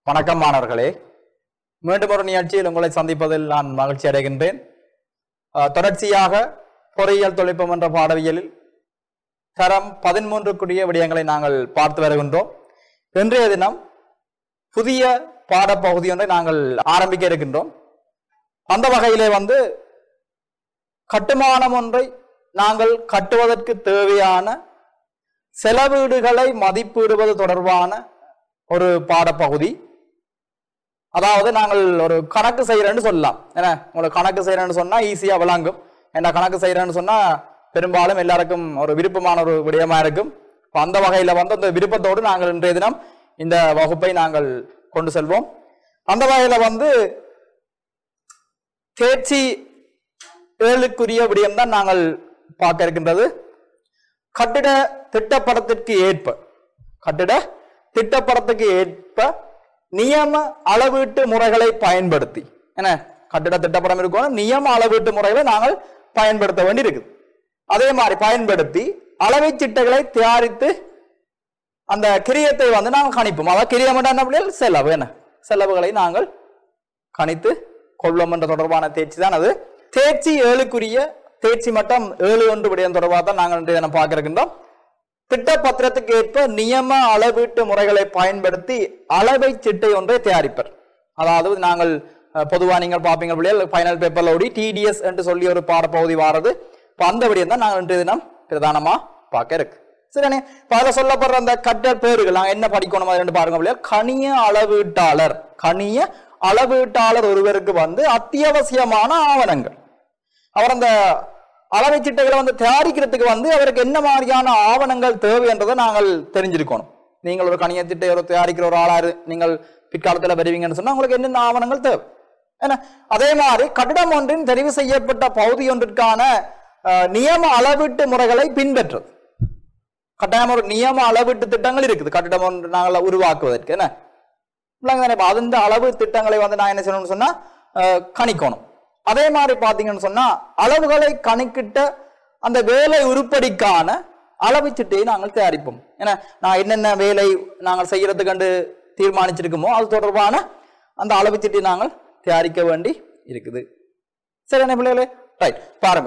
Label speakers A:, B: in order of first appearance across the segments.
A: வணக்கம் மாணவர்களே மீண்டும் ஒரு நிகழ்ச்சியில் உங்களை சந்திப்பதில் நான் மகிழ்ச்சி அடைகின்றேன் அஹ், தொடர்ச்சியாக பொறியியல் தொழில்நுட்பம் என்ற பாடவியலில் தரம் பதிமூன்றுக்குரிய விடயங்களை நாங்கள் பார்த்து வருகின்றோம் இன்றைய தினம் புதிய பாடப்பகுதி ஒன்றை நாங்கள் ஆரம்பிக்க இருக்கின்றோம் அந்த வகையிலே வந்து கட்டுமானம் ஒன்றை நாங்கள் கட்டுவதற்கு தேவையான செலவீடுகளை மதிப்பிடுவது தொடர்பான ஒரு பாடப்பகுதி அதாவது நாங்கள் ஒரு கணக்கு செய்யறேன்னு சொல்லலாம் என்ன உங்களுக்கு கணக்கு செய்யறேன்னு சொன்னா ஈஸியா விளங்கும் என்ன கணக்கு செய்யறேன்னு சொன்னா பெரும்பாலும் எல்லாருக்கும் ஒரு விருப்பமான ஒரு விடயமா இருக்கும் அப்ப அந்த வகையில வந்து அந்த விருப்பத்தோடு நாங்கள் இன்றைய தினம் இந்த வகுப்பை நாங்கள் கொண்டு செல்வோம் அந்த வகையில வந்து தேர்ச்சி ஏழுக்குரிய விடயம் தான் நாங்கள் பார்க்க இருக்கின்றது கட்டிட திட்டப்படத்திற்கு ஏற்ப கட்டிட திட்டப்படத்துக்கு ஏற்ப நியம அளவீட்டு முறைகளை பயன்படுத்தி என்ன கட்டிட திட்டப்படம் இருக்கும் நியம அளவீட்டு முறைகளை நாங்கள் பயன்படுத்த வேண்டி இருக்குது அதே மாதிரி பயன்படுத்தி அளவை சிட்டைகளை தயாரித்து அந்த கிரியத்தை வந்து நாங்கள் கணிப்போம் அதாவது கிரியம் என்ன பிள்ளைகள் செலவு என்ன செலவுகளை நாங்கள் கணித்து கொள்வோம் என்ற தொடர்பான தேர்ச்சி தான் அது தேர்ச்சி ஏழுக்குரிய தேர்ச்சி மட்டம் ஏழு ஒன்று விடயம் தொடர்பாக தான் நாங்கள் இன்றைய தினம் பார்க்க இருக்கின்றோம் திட்டப்பத்திரத்துக்கு ஏற்ப நியம அளவீட்டு முறைகளை பயன்படுத்தி அளவை சிட்டை ஒன்றை தயாரிப்பர் அதாவது நாங்கள் அஹ், பொதுவா நீங்கள் பார்ப்பீங்க பிள்ளைகள் ஃபைனல் பேப்பர்ல ஓடி டிடிஎஸ் என்று சொல்லி ஒரு பாடப்பகுதி வாரது இப்ப அந்த விடயம் தான் நாங்கள் இன்றைய தினம் பிரதானமா பார்க்க இருக்கு சரிண்ணே இப்ப அதுல சொல்லப்படுற அந்த கட்டல் பேர்கள் நாங்க என்ன படிக்கணும் அது ரெண்டு பாருங்க பிள்ளைகள் கணிய அளவீட்டாளர் கணிய அளவீட்டாளர் ஒருவருக்கு வந்து அத்தியாவசியமான ஆவணங்கள் அவர் அந்த அளவை சிட்டைகளை வந்து தயாரிக்கிறதுக்கு வந்து அவருக்கு என்ன மாதிரியான ஆவணங்கள் தேவை என்றதை நாங்கள் தெரிஞ்சிருக்கணும் நீங்கள் ஒரு கணிய சிட்டை ஒரு தயாரிக்கிற ஒரு ஆளா இரு- நீங்கள் பிற்காலத்துல வருவீங்கன்னு சொன்னா உங்களுக்கு என்னென்ன ஆவணங்கள் தேவை என்ன அதே மாதிரி கட்டிடம் ஒன்றின் தெரிவு செய்யப்பட்ட பகுதி ஒன்றிற்கான அஹ், நியம அளவீட்டு முறைகளை பின்பற்றுறது கட்டாயம் ஒரு நியம அளவீட்டு திட்டங்கள் இருக்குது கட்டிடம் ஒன்று நாங்கள் உருவாக்குவதற்கு என்ன இல்லைங்க இப்ப அந்த அளவு திட்டங்களை வந்து நான் என்ன செய்யணும்னு சொன்னா அஹ், கணிக்கணும் அதே மாதிரி பாத்தீங்கன்னு சொன்னா அளவுகளை கணக்கிட்ட அந்த வேலை உருப்படிக்கான அளவு சிட்டையை நாங்கள் தயாரிப்போம் ஏன்னா நான் என்னென்ன வேலை நாங்கள் செய்யறதுக்கு கண்டு தீர்மானிச்சிருக்கோமோ அது தொடர்பான அந்த அளவு சிட்டையை நாங்கள் தயாரிக்க வேண்டி இருக்குது சரி என்ன பிள்ளைகளே ரைட் பாருங்க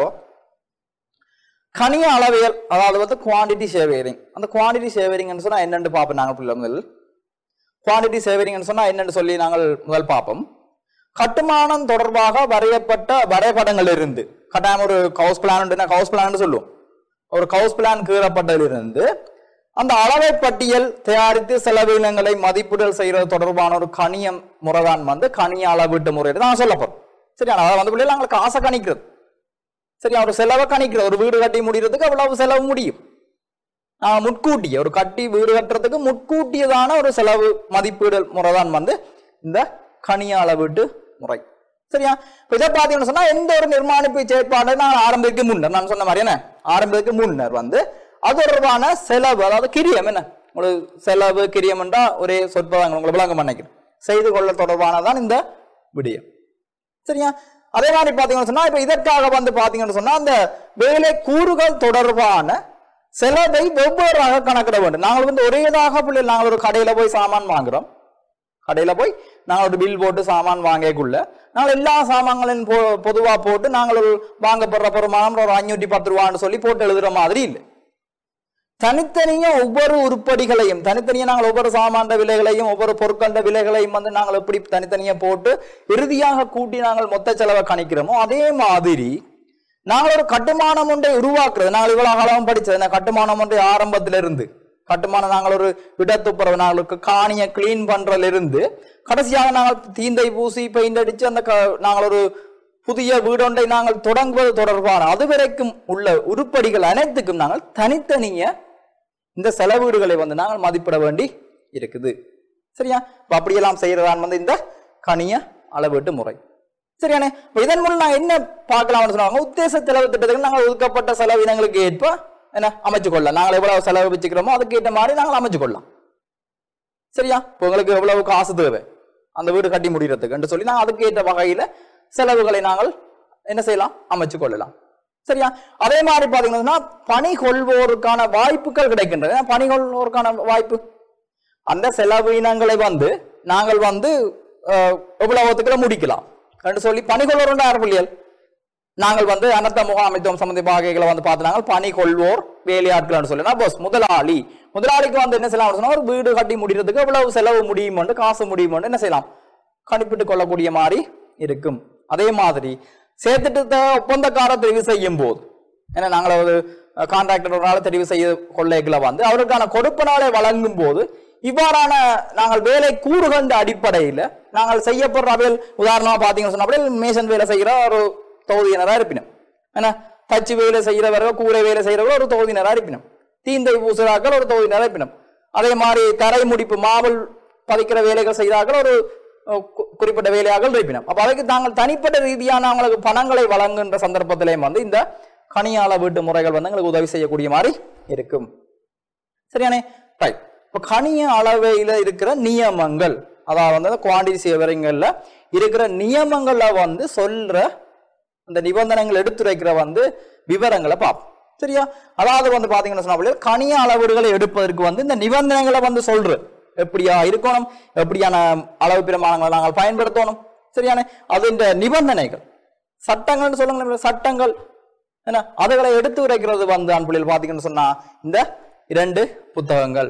A: கணிய அளவியல் அதாவது வந்து குவாண்டிட்டி சேவியரிங் அந்த குவாண்டிட்டி சேவியரிங்னு சொன்னா என்னன்னு பார்ப்போம் நாங்கள் பிள்ளைங்கள் குவாண்டிட்டி சேவிங்னு சொன்னா என்னன்னு சொல்லி நாங்கள் முதல் பார்ப்போம் கட்டுமானம் தொடர்பாக வரையப்பட்ட வரைபடங்கள் இருந்து கட்டாயம் ஒரு கவுஸ் பிளான் கவுஸ் பிளான் சொல்லுவோம் ஒரு கவுஸ் பிளான் கீறப்பட்டதிலிருந்து அந்த அளவை பட்டியல் தயாரித்து செலவினங்களை மதிப்பீடுகள் செய்யறது தொடர்பான ஒரு கணியம் முறைதான் வந்து கணிய அளவீட்டு முறை நான் சொல்ல போறோம் சரியா அதை வந்து பிள்ளைகள் நாங்களுக்கு ஆசை கணிக்கிறது சரி ஒரு செலவை கணிக்கிறது ஒரு வீடு கட்டி முடிகிறதுக்கு அவ்வளவு செலவு முடியும் ஆஹ் முட்கூட்டிய ஒரு கட்டி வீடு கட்டுறதுக்கு முட்கூட்டியதான ஒரு செலவு மதிப்பீடு முறைதான் வந்து இந்த கணிய அளவீட்டு முறை சரியா இப்ப இதை பார்த்தீங்கன்னு சொன்னா எந்த ஒரு நிர்மாணிப்பு செயற்பாடு நான் ஆரம்பிக்க முன்னர் நான் சொன்ன மாதிரி என்ன ஆரம்பிக்க முன்னர் வந்து அது தொடர்பான செலவு அதாவது கிரியம் என்ன உங்களுக்கு செலவு கிரியம் என்றா ஒரே சொற்பதாங்க உங்களை விளங்க நினைக்கிறேன் செய்து கொள்ள தொடர்பானதான் இந்த விடயம் சரியா அதே மாதிரி பாத்தீங்கன்னு சொன்னா இப்ப இதற்காக வந்து பாத்தீங்கன்னு சொன்னா அந்த வேலை கூறுகள் தொடர்பான செலவை வெவ்வேறாக கணக்கிட வேண்டும் நாங்கள் வந்து ஒரேதாக பிள்ளை நாங்கள் ஒரு கடையில போய் சாமான் வாங்குறோம் கடையில போய் நாங்கள் ஒரு பில் போட்டு சாமான் வாங்கக்குள்ள நாங்கள் எல்லா சாமான்களையும் பொ பொதுவா போட்டு நாங்கள் ஒரு வாங்கப்படுற பெருமானம் ஒரு அஞ்சூற்றி பத்து ரூபான்னு சொல்லி போட்டு எழுதுற மாதிரி இல்லை தனித்தனியா ஒவ்வொரு உருப்படிகளையும் தனித்தனியா நாங்கள் ஒவ்வொரு சாமான்ட விலைகளையும் ஒவ்வொரு பொருட்கள விலைகளையும் வந்து நாங்கள் எப்படி தனித்தனியா போட்டு இறுதியாக கூட்டி நாங்கள் மொத்த செலவை கணிக்கிறோமோ அதே மாதிரி நாங்கள் ஒரு கட்டுமானம் ஒன்றை உருவாக்குறது நாங்கள் இவ்வளவு காலம் படிச்சது இந்த கட்டுமானம் ஒன்றை ஆரம்பத்துல இருந்து கட்டுமானம் நாங்கள் ஒரு இடத்துப்புறவு நாங்களுக்கு காணிய கிளீன் பண்றதுல இருந்து கடைசியாக நாங்கள் தீந்தை பூசி பெயிண்ட் அடிச்சு அந்த க- நாங்கள் ஒரு புதிய வீடொன்றை நாங்கள் தொடங்குவது தொடர்பான அதுவரைக்கும் உள்ள உருப்படிகள் அனைத்துக்கும் நாங்கள் தனித்தனிய இந்த செலவீடுகளை வந்து நாங்கள் மதிப்பிட வேண்டி இருக்குது சரியா இப்ப அப்படியெல்லாம் செய்யறதான் வந்து இந்த கணிய அளவீட்டு முறை சரியானே இப்ப இதன் மூலம் நான் என்ன பார்க்கலாம்னு சொன்னாங்க உத்தேச செலவு திட்டத்துக்கு நாங்கள் ஒதுக்கப்பட்ட செலவினங்களுக்கு ஏற்ப என்ன அமைச்சு கொள்ளலாம் நாங்கள் எவ்வளவு செலவு வச்சுக்கிறோமோ அதுக்கு ஏற்ற மாதிரி நாங்கள் அமைச்சு கொள்ளலாம் சரியா இப்போ உங்களுக்கு எவ்வளவு காசு தேவை அந்த வீடு கட்டி முடிகிறதுக்கு சொல்லி நாங்கள் அதுக்கு ஏற்ற வகையில செலவுகளை நாங்கள் என்ன செய்யலாம் அமைச்சு கொள்ளலாம் சரியா அதே மாதிரி பாத்தீங்கன்னா பணி கொள்வோருக்கான வாய்ப்புகள் கிடைக்கின்றன ஏன்னா பணி கொள்வோருக்கான வாய்ப்பு அந்த செலவினங்களை வந்து நாங்கள் வந்து அஹ், எவ்வளவுத்துக்குள்ள முடிக்கலாம் என்று சொல்லி பணிகொள்வோர் ஆரம்பியல் நாங்கள் வந்து அனர்த்த முகாமைத்துவம் சம்பந்தமாக வந்து பார்த்து நாங்கள் பணி கொள்வோர் வேலையாட்கள்னு சொல்லி பஸ் முதலாளி முதலாளிக்கு வந்து என்ன செய்யலாம் சொன்னா ஒரு வீடு கட்டி முடிக்கிறதுக்கு எவ்வளவு செலவு முடியுமோண்டு காசு முடியுமோண்டு என்ன செய்யலாம் கணிப்பிட்டு கொள்ளக்கூடிய மாதிரி இருக்கும் அதே மாதிரி சேர்த்துட்டு ஒப்பந்தக்காரர் தெரிவு செய்யும் போது ஏன்னா நாங்கள் ஒரு கான்ட்ராக்டரால் தெரிவு செய்ய கொள்ளைகளை வந்து அவருக்கான கொடுப்பனாலே வழங்கும் போது இவ்வாறான நாங்கள் வேலை கூறுகண்ட அடிப்படையில் நாங்கள் செய்யப்படுற அவையில் உதாரணமா பார்த்தீங்கன்னு சொன்னா மேசன் வேலை செய்கிற ஒரு தொகுதியினரா இருப்பினும் ஏன்னா தச்சு வேலை செய்கிறவர்கள் கூரை வேலை செய்கிறவர்கள் ஒரு தொகுதியினரா இருப்பினும் தீந்தை பூசுறாக்கள் ஒரு தொகுதியினரா இருப்பினும் அதே மாதிரி தரை முடிப்பு மாவல் பதிக்கிற வேலைகள் செய்கிறார்கள் ஒரு அஹ், கு- குறிப்பிட்ட வேலையாக இருப்பினும் அப்ப அதுக்கு தாங்கள் தனிப்பட்ட ரீதியான அவங்களுக்கு பணங்களை வழங்குகின்ற சந்தர்ப்பத்திலேயும் வந்து இந்த கனியாள வீட்டு முறைகள் வந்து எங்களுக்கு உதவி செய்யக்கூடிய மாதிரி இருக்கும் சரியானே ரைட் இப்போ கணிய அளவையில் இருக்கிற நியமங்கள் அதாவது வந்து குவாண்டிட்டி சேவரிங்கள்ல இருக்கிற நியமங்கள்ல வந்து சொல்ற அந்த நிபந்தனைகள் எடுத்துரைக்கிற வந்து விவரங்களை பார்ப்போம் சரியா அதாவது வந்து பாத்தீங்கன்னா சொன்னா கணிய அளவீடுகளை எடுப்பதற்கு வந்து இந்த நிபந்தனைகளை வந்து சொல்ற எப்படியா இருக்கணும் எப்படியான அளவு பிரமாணங்களை நாங்கள் பயன்படுத்தணும் சரியானே அது இந்த நிபந்தனைகள் சட்டங்கள்னு சொல்லுங்க சட்டங்கள் என்ன அதுகளை எடுத்து உரைக்கிறது வந்து அன்புகளில் பாத்தீங்கன்னு சொன்னா இந்த இரண்டு புத்தகங்கள்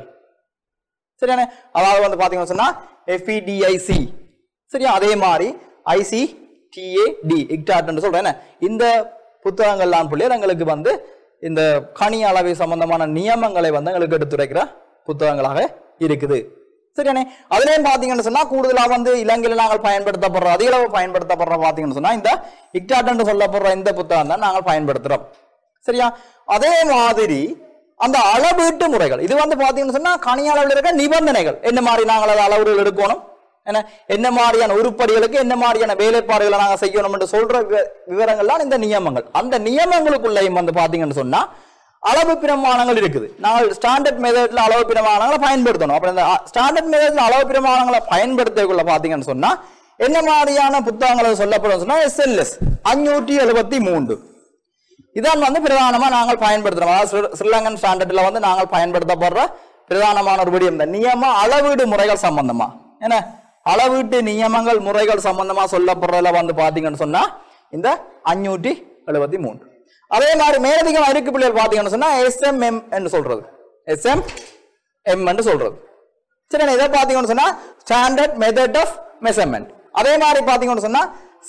A: சரியானே அதாவது வந்து பாத்தீங்கன்னு சொன்னா எஃப்இடிஐசி சரியா அதே மாதிரி ஐசி டிஏடி இக்டாட்னு சொல்றேன் என்ன? இந்த புத்தகங்கள்லாம் பிள்ளையர் எங்களுக்கு வந்து இந்த கனி அளவை சம்பந்தமான நியமங்களை வந்து எங்களுக்கு எடுத்துரைக்கிற புத்தகங்களாக இருக்குது சரியானே அதுலயும் பாத்தீங்கன்னு சொன்னா கூடுதலா வந்து இலங்கையில நாங்கள் பயன்படுத்தப்படுற அதிக அளவு பயன்படுத்தப்படுற பாத்தீங்கன்னு சொன்னா இந்த இக்டாட் என்று சொல்லப்படுற இந்த புத்தகம் தான் நாங்கள் பயன்படுத்துறோம் சரியா அதே மாதிரி அந்த அளவீட்டு முறைகள் இது வந்து பாத்தீங்கன்னு சொன்னா கனி அளவில் இருக்க நிபந்தனைகள் என்ன மாதிரி நாங்கள் அதை அளவுகள் எடுக்கணும் என்ன என்ன மாதிரியான உருப்படிகளுக்கு என்ன மாதிரியான வேலைப்பாடுகளை நாங்க செய்யணும் என்று சொல்ற வி- விவரங்கள்லாம் இந்த நியமங்கள் அந்த நியமங்களுக்குள்ளேயும் வந்து பாத்தீங்கன்னு சொன்னா அளவு பிரமாணங்கள் இருக்குது நாங்கள் ஸ்டாண்டர்ட் மெத்தட்ல அளவு பிரமாணங்களை பயன்படுத்தணும் அப்புறம் இந்த ஸ்டாண்டர்ட் மெத்தட்ல அளவு பிரமாணங்களை பயன்படுத்தக்குள்ள பாத்தீங்கன்னு சொன்னா என்ன மாதிரியான புத்தகங்கள் சொல்லப்படும் சொன்னா எஸ்எல்எஸ் அஞ்சூற்றி எழுபத்தி மூன்று இதான் வந்து பிரதானமா நாங்கள் பயன்படுத்துறோம் அதாவது ஸ்ரீ- ஸ்ரீலங்கன் ஸ்டாண்டர்ட்ல வந்து நாங்கள் பயன்படுத்தப்படுற பிரதானமான ஒரு விடயம் இந்த நியம அளவீடு முறைகள் சம்பந்தமா என்ன அளவீட்டு நியமங்கள் முறைகள் சம்பந்தமா சொல்லப்படுறதுல வந்து பாத்தீங்கன்னு சொன்னா இந்த அஞ்சூற்றி எழுபத்தி மூன்று அதே மாதிரி மேலதிகம் அருக்கு பிள்ளைகள் பாத்தீங்கன்னு சொன்னா எஸ்எம்எம் என்று சொல்றது எஸ்எம் எம் என்று சொல்றது சரி இதை பாத்தீங்கன்னு சொன்னா ஸ்டாண்டர்ட் மெத்தட் ஆஃப் மெஷர்மெண்ட் அதே மாதிரி பாத்தீங்கன்னு சொன்னா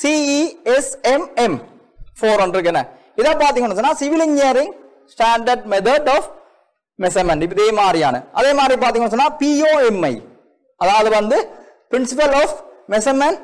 A: சிஇஎஸ்எம்எம் ஃபோர் இருக்கு என்ன இதை பாத்தீங்கன்னு சொன்னா civil engineering standard method of measurement இப்ப இதே மாதிரியான அதே மாதிரி பாத்தீங்கன்னு சொன்னா பிஓஎம்ஐ அதாவது வந்து பிரின்சிபல் ஆஃப் மெஷர்மெண்ட்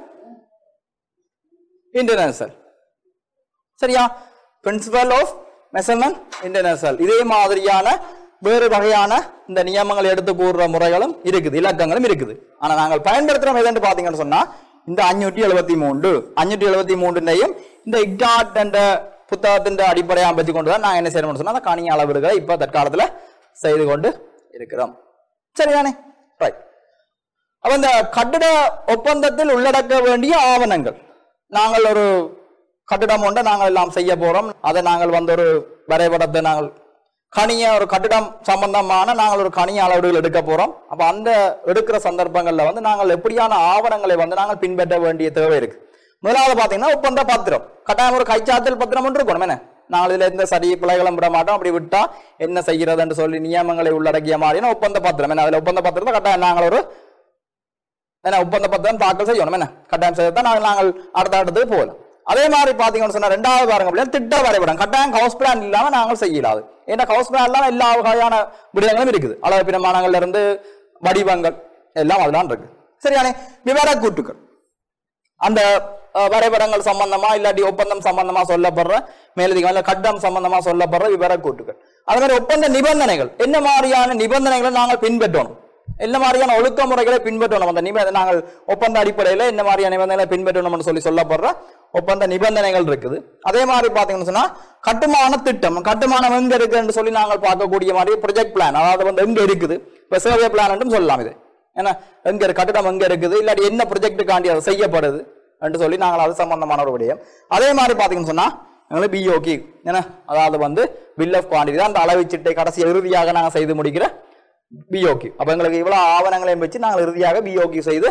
A: இன்டர்நேஷனல் சரியா பிரின்சிபல் ஆஃப் மெஷர்மெண்ட் இன்டர்நேஷனல் இதே மாதிரியான வேறு வகையான இந்த நியமங்களை எடுத்து கூறுற முறைகளும் இருக்குது இலக்கங்களும் இருக்குது ஆனா நாங்கள் பயன்படுத்துறோம் எதுன்னு பாத்தீங்கன்னு சொன்னா இந்த அஞ்சூற்றி எழுபத்தி மூன்று அஞ்சூற்றி எழுபத்தி மூன்றுனையும் இந்த இக்டாட் என்ற புத்தகத்தின் அடிப்படையாக பற்றி கொண்டு தான் நாங்கள் என்ன செய்யணும்னு சொன்னா அந்த கணிய அளவீடுகளை இப்ப தற்காலத்துல செய்து கொண்டு இருக்கிறோம் சரிதானே ரைட் அப்ப இந்த கட்டிட ஒப்பந்தத்தில் உள்ளடக்க வேண்டிய ஆவணங்கள் நாங்கள் ஒரு கட்டிடம் ஒன்றை நாங்கள் எல்லாம் செய்ய போறோம் அதை நாங்கள் வந்து ஒரு வரைபடத்தை நாங்கள் கனிய ஒரு கட்டிடம் சம்பந்தமான நாங்கள் ஒரு கனிய அளவீடுகள் எடுக்க போறோம் அப்ப அந்த எடுக்கிற சந்தர்ப்பங்கள்ல வந்து நாங்கள் எப்படியான ஆவணங்களை வந்து நாங்கள் பின்பற்ற வேண்டிய தேவை இருக்கு முதலாவது பாத்தீங்கன்னா ஒப்பந்த பத்திரம் கட்டாயம் ஒரு கைச்சாத்தல் பத்திரம் ஒன்று இருக்கணும் என்ன நாங்கள் இதுல எந்த சரி பிழைகளும் விட மாட்டோம் அப்படி விட்டா என்ன செய்கிறதுன்னு சொல்லி நியமங்களை உள்ளடக்கிய மாதிரியான ஒப்பந்த பத்திரம் என்ன அதுல ஒப்பந்த பத்திரத்தை கட்டாயம் நாங்கள் ஒரு என்ன ஒப்பந்த பத்திரம் தாக்கல் செய்யணும் என்ன கட்டாயம் செய்யத்தான் நாங்கள் நாங்கள் அடுத்த அடுத்தது போகலாம் அதே மாதிரி பாத்தீங்கன்னு சொன்னா ரெண்டாவது பாருங்க அப்படின்னா திட்ட வரைபடம் கட்டாயம் ஹவுஸ் பிளான் இல்லாம நாங்கள் செய்யலாது ஏன்னா ஹவுஸ் பிளான் எல்லாம் எல்லா வகையான விடயங்களும் இருக்குது அளவு பிரமாணங்கள்ல இருந்து வடிவங்கள் எல்லாம் அதெல்லாம் இருக்கு சரியானே விவர கூட்டுகள் அந்த அஹ், வரைபடங்கள் சம்பந்தமா இல்லாட்டி ஒப்பந்தம் சம்பந்தமா சொல்லப்படுற மேலதிகம் இல்ல கட்டம் சம்பந்தமா சொல்லப்படுற விவர கூட்டுகள் அது மாதிரி ஒப்பந்த நிபந்தனைகள் என்ன மாதிரியான நிபந்தனைகளை நாங்கள் பின்பற்றணும் என்ன மாதிரியான ஒழுக்க முறைகளை பின்பற்றணும் அந்த நிப நாங்கள் ஒப்பந்த அடிப்படையில என்ன மாதிரியான நிபந்தனைகளை பின்பற்றணும்னு சொல்லி சொல்லப்படுற ஒப்பந்த நிபந்தனைகள் இருக்குது அதே மாதிரி பாத்தீங்கன்னு சொன்னா கட்டுமான திட்டம் கட்டுமானம் எங்க இருக்குன்னு சொல்லி நாங்கள் பார்க்கக்கூடிய மாதிரி ப்ரொஜெக்ட் பிளான் அதாவது வந்து எங்க இருக்குது இப்ப சர்வே பிளான் என்றும் சொல்லலாம் இது ஏன்னா எங்க இருக்கு கட்டிடம் எங்க இருக்குது இல்லாட்டி என்ன ப்ரொஜெக்டுக்காண்டி அது செய்யப்படுது என்று சொல்லி நாங்கள் அது சம்பந்தமான ஒரு விடயம் அதே மாதிரி பாத்தீங்கன்னு சொன்னா எங்களுக்கு பிஓகி என்ன அதாவது வந்து பில் ஆஃப் குவான்டிட்டி தான் அந்த அளவுச்சீட்டை கடைசி இறுதியாக நாங்கள் செய்து முடிக்கிற பிஓகி அப்ப எங்களுக்கு இவ்வளவு ஆவணங்களையும் வச்சு நாங்கள் இறுதியாக பிஓகி செய்து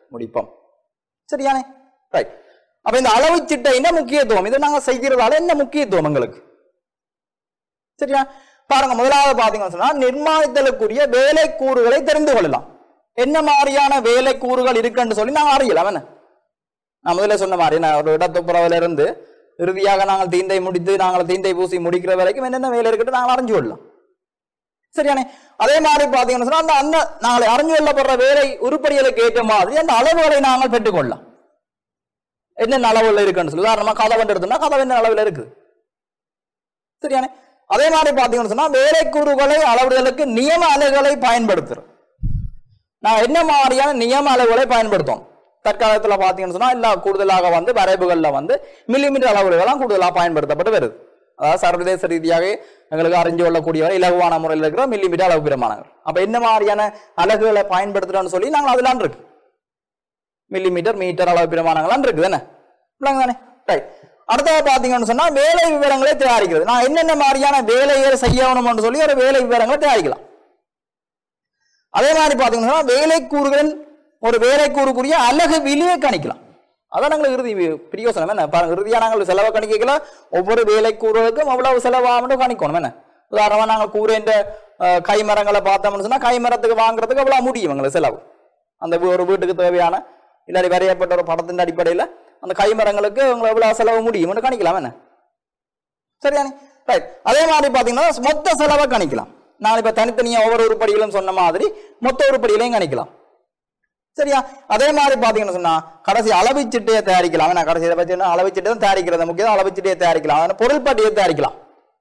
A: முடிப்போம் சரியானே ரைட் அப்ப இந்த அளவு சிட்டையின் முக்கியத்துவம் இதை நாங்க செய்கிறதால என்ன முக்கியத்துவம் எங்களுக்கு சரியா பாருங்க முதலாவது பாத்தீங்கன்னு சொன்னா நிர்மாணித்தலுக்குரிய வேலை கூறுகளை தெரிந்து கொள்ளலாம் என்ன மாதிரியான வேலை கூறுகள் இருக்குன்னு சொல்லி நாங்க அறியலாம் என்ன நான் முதல்ல சொன்ன மாதிரி நான் ஒரு இடத்துப்புறவில இருந்து இறுதியாக நாங்கள் தீந்தை முடித்து நாங்கள் தீந்தை பூசி முடிக்கிற வரைக்கும் என்னென்ன வேலை இருக்குன்னு நாங்கள் அறிஞ்சு கொள்ளலாம் சரியானே அதே மாதிரி பாத்தீங்கன்னு சொன்னா அந்த அந்த நாங்கள் அறிஞ்சு கொள்ளப்படுற வேலை உருப்படிகளுக்கு ஏற்ற மாதிரி அந்த அளவுகளை நாங்கள் பெற்றுக்கொள்ளலாம் என்னென்ன அளவுல இருக்குன்னு சொல்லி உதாரணமா கதவன் எடுத்தோம்னா கதவு என்ன அளவில் இருக்குது சரியானே அதே மாதிரி பாத்தீங்கன்னு சொன்னா வேலைக்கூறுகளை அளவிடுதலுக்கு நியம அலைகளை பயன்படுத்துறோம் நான் என்ன மாதிரியான நியம அளவுகளை பயன்படுத்துவோம் தற்காலத்துல பாத்தீங்கன்னு சொன்னா எல்லா கூடுதலாக வந்து வரைவுகள்ல வந்து மில்லிமீட்டர் அளவுகளெல்லாம் கூடுதலாக பயன்படுத்தப்பட்டு வருது அதாவது சர்வதேச ரீதியாக எங்களுக்கு அறிஞ்சு கொள்ளக்கூடியவரை இலகுவான முறையில் இருக்கிற மில்லிமீட்டர் அளவு பிரமாணங்கள் அப்ப என்ன மாதிரியான அலகுகளை பயன்படுத்துறோம்னு சொல்லி நாங்கள் அதெல்லாம் இருக்கு மில்லிமீட்டர் மீட்டர் அளவு பிரமாணங்கள்லாம் இருக்குது என்ன இல்லைங்க தானே ரைட் அடுத்தது பாத்தீங்கன்னு சொன்னா வேலை விவரங்களை தயாரிக்கிறது நான் என்னென்ன மாதிரியான வேலையை செய்யணும்னு சொல்லி ஒரு வேலை விவரங்களை தயாரிக்கலாம் அதே மாதிரி பாத்தீங்கன்னா சொன்னா வேலை கூறுகளின் ஒரு வேலை கூறுக்குரிய அழகு விலையை கணிக்கலாம் அதான் நாங்கள் இறுதி வி- பிரியோசனம் என்ன பாருங்க இறுதியா நாங்கள் செலவை கணிக்கல ஒவ்வொரு வேலை கூறுகளுக்கும் அவ்வளவு செலவாக கணிக்கணும் என்ன உதாரணமா நாங்கள் கூறுன்ற கை மரங்களை பார்த்தோம்னு சொன்னா கை மரத்துக்கு வாங்குறதுக்கு அவ்வளவு முடியும் எங்களுக்கு செலவு அந்த வீ- ஒரு வீட்டுக்கு தேவையான இல்லாட்டி வரையப்பட்ட ஒரு படத்தின் அடிப்படையில அந்த கை மரங்களுக்கு உங்களுக்கு எவ்வளவு செலவு முடியும்னு கணிக்கலாம் என்ன சரியானே ரைட் அதே மாதிரி பாத்தீங்கன்னா மொத்த செலவை கணிக்கலாம் நான் இப்ப தனித்தனியா ஒவ்வொரு உருப்படிகளும் சொன்ன மாதிரி மொத்த உருப்படிகளையும் கணிக்கலாம் சரியா அதே மாதிரி பாத்தீங்கன்னு சொன்னா கடைசி அளவு சிட்டையை தயாரிக்கலாம் நான் கடைசி இதை பத்தி அளவு சிட்டை தான் தயாரிக்கிறது முக்கியம் அளவு சிட்டையை தயாரிக்கலாம் அதனால பொருள் பட்டியலை தயாரிக்கலாம்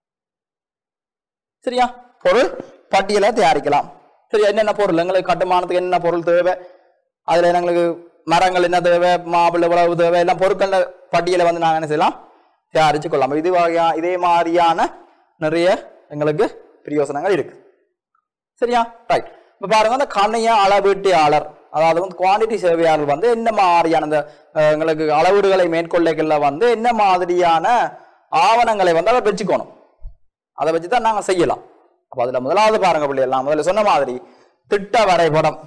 A: சரியா பொருள் பட்டியலை தயாரிக்கலாம் சரியா என்னென்ன பொருள் எங்களுக்கு கட்டுமானத்துக்கு என்ன பொருள் தேவை அதுல எங்களுக்கு மரங்கள் என்ன தேவை மாப்பிள்ளை உழவு தேவை எல்லாம் பொருட்கள் பட்டியலை வந்து நாங்க என்ன செய்யலாம் தயாரிச்சு கொள்ளலாம் இது வகையா இதே மாதிரியான நிறைய எங்களுக்கு பிரயோசனங்கள் இருக்கு சரியா ரைட் இப்ப பாருங்க அந்த கணைய அளவீட்டியாளர் அதாவது வந்து குவாண்டிட்டி சேவையாளர் வந்து என்ன மாதிரியான இந்த அஹ், எங்களுக்கு அளவீடுகளை மேற்கொள்ளைகள்ல வந்து என்ன மாதிரியான ஆவணங்களை வந்து அதை வச்சுக்கணும் அதை வச்சு தான் நாங்க செய்யலாம் அப்ப அதுல முதலாவது பாருங்க பிள்ளைகள் நான் முதல்ல சொன்ன மாதிரி திட்ட வரைபடம்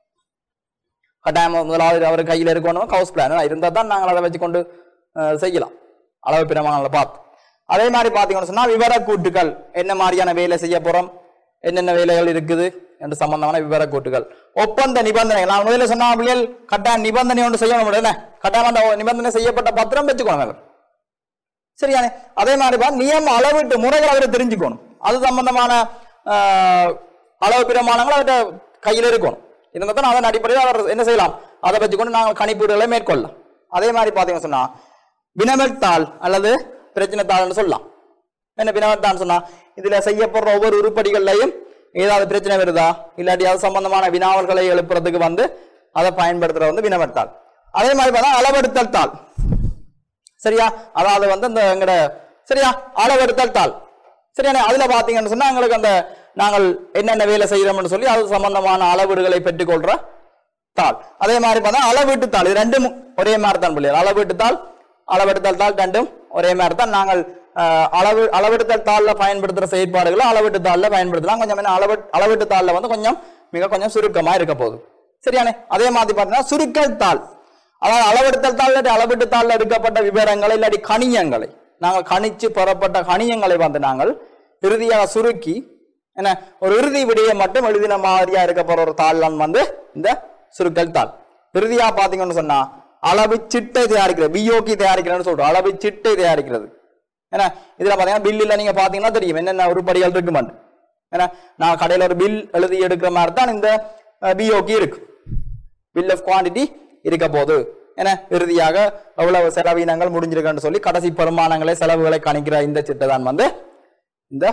A: கட்டாயம் முதலாவது அவர் கையில இருக்கணும் ஹவுஸ் பிளான் இருந்தா தான் நாங்கள் அதை வச்சு கொண்டு அஹ், செய்யலாம் அளவு பிரமாணங்களை பார்த்து அதே மாதிரி பாத்தீங்கன்னு சொன்னா விவர கூட்டுகள் என்ன மாதிரியான வேலை செய்ய போறோம் என்னென்ன வேலைகள் இருக்குது என்று சம்பந்தமான விவர கூட்டுகள் ஒப்பந்த நிபந்தனைகள் நான் முதல்ல சொன்ன பிள்ளைகள் கட்டாயம் நிபந்தனை ஒன்று செய்யணும் என்ன கட்டாயம் அந்த நிபந்தனை செய்யப்பட்ட பத்திரம் வச்சுக்கணும் அவர் சரியானே அதே மாதிரி பா நியம அளவீட்டு முறைகள் அவரை தெரிஞ்சுக்கணும் அது சம்பந்தமான ஆஹ், அளவு பிரமாணங்கள் அவர்கிட்ட கையில் இருக்கணும் இருந்தால் தான் அதன் அடிப்படையில் அவர் என்ன செய்யலாம் அதை வச்சுக்கொண்டு நாங்கள் கணிப்பீடுகளை மேற்கொள்ளலாம் அதே மாதிரி பார்த்தீங்கன்னு சொன்னா வினவத்தாள் அல்லது பிரச்சனை தாள்னு சொல்லலாம் என்ன வினவத்தாள்னு சொன்னா இதுல செய்யப்படுற ஒவ்வொரு உருப்படிகள்லையும் ஏதாவது பிரச்சனை வருதா இல்லாட்டி அது சம்பந்தமான வினாவல்களை எழுப்புறதுக்கு வந்து அதை பயன்படுத்துறது வந்து வினவத்தாள் அதே மாதிரி பார்த்தா அளவெடுத்தல் தாள் சரியா அதாவது வந்து இந்த எங்கட சரியா அளவெடுத்தல் தாள் சரியானே அதுல பாத்தீங்கன்னு சொன்னா எங்களுக்கு அந்த நாங்கள் என்னென்ன வேலை செய்யறோம்னு சொல்லி அது சம்பந்தமான அளவீடுகளை பெற்றுக்கொள்ற தாள் அதே மாதிரி பார்த்தா அளவீட்டு தாள் இது ரெண்டும் ஒரே மாதிரி தான் பிள்ளைகள் அளவீட்டு தாள் அளவெடுத்தல் தாள் ரெண்டும் ஒரே மாதிரி தான் நாங்கள் ஆஹ், அளவு அளவெடுத்தல் தாள்ல பயன்படுத்துற செயற்பாடுகளை அளவீட்டு தாள்ல பயன்படுத்தலாம் கொஞ்சம் என்ன அளவு அளவீட்டு தாள்ல வந்து கொஞ்சம் மிக கொஞ்சம் சுருக்கமா இருக்க போகுது சரியானே அதே மாதிரி பார்த்தீங்கன்னா சுருக்கல் தாள் அதாவது அளவெடுத்தல் தாள் இல்லாட்டி அளவீட்டு தாள்ல இருக்கப்பட்ட விவரங்களை இல்லாட்டி கணியங்களை நாங்கள் கணிச்சு பெறப்பட்ட கணியங்களை வந்து நாங்கள் இறுதியாக சுருக்கி என்ன ஒரு இறுதி விடையை மட்டும் எழுதின மாதிரியா இருக்க போற ஒரு தாள் தான் வந்து இந்த சுருக்கல் தாள் இறுதியா பாத்தீங்கன்னு சொன்னா அளவு சிட்டை தயாரிக்கிறது பிஓகி தயாரிக்கிறேன்னு சொல்றோம் அளவு சிட்டை தயாரிக்கிறது ஏன்னா இதுல பாத்தீங்கன்னா பில்லில் நீங்க பாத்தீங்கன்னா தெரியும் என்னென்ன உருப்படிகள் இருக்குமான்னு ஏன்னா நான் கடையில ஒரு பில் எழுதி எடுக்கிற மாதிரி தான் இந்த பிஓகி இருக்கு பில் ஆஃப் குவாண்டிட்டி இருக்க போகுது என இறுதியாக எவ்வளவு செலவினங்கள் முடிஞ்சிருக்குன்னு சொல்லி கடைசி பெருமானங்களை செலவுகளை கணிக்கிற இந்த சிட்டை தான் வந்து இந்த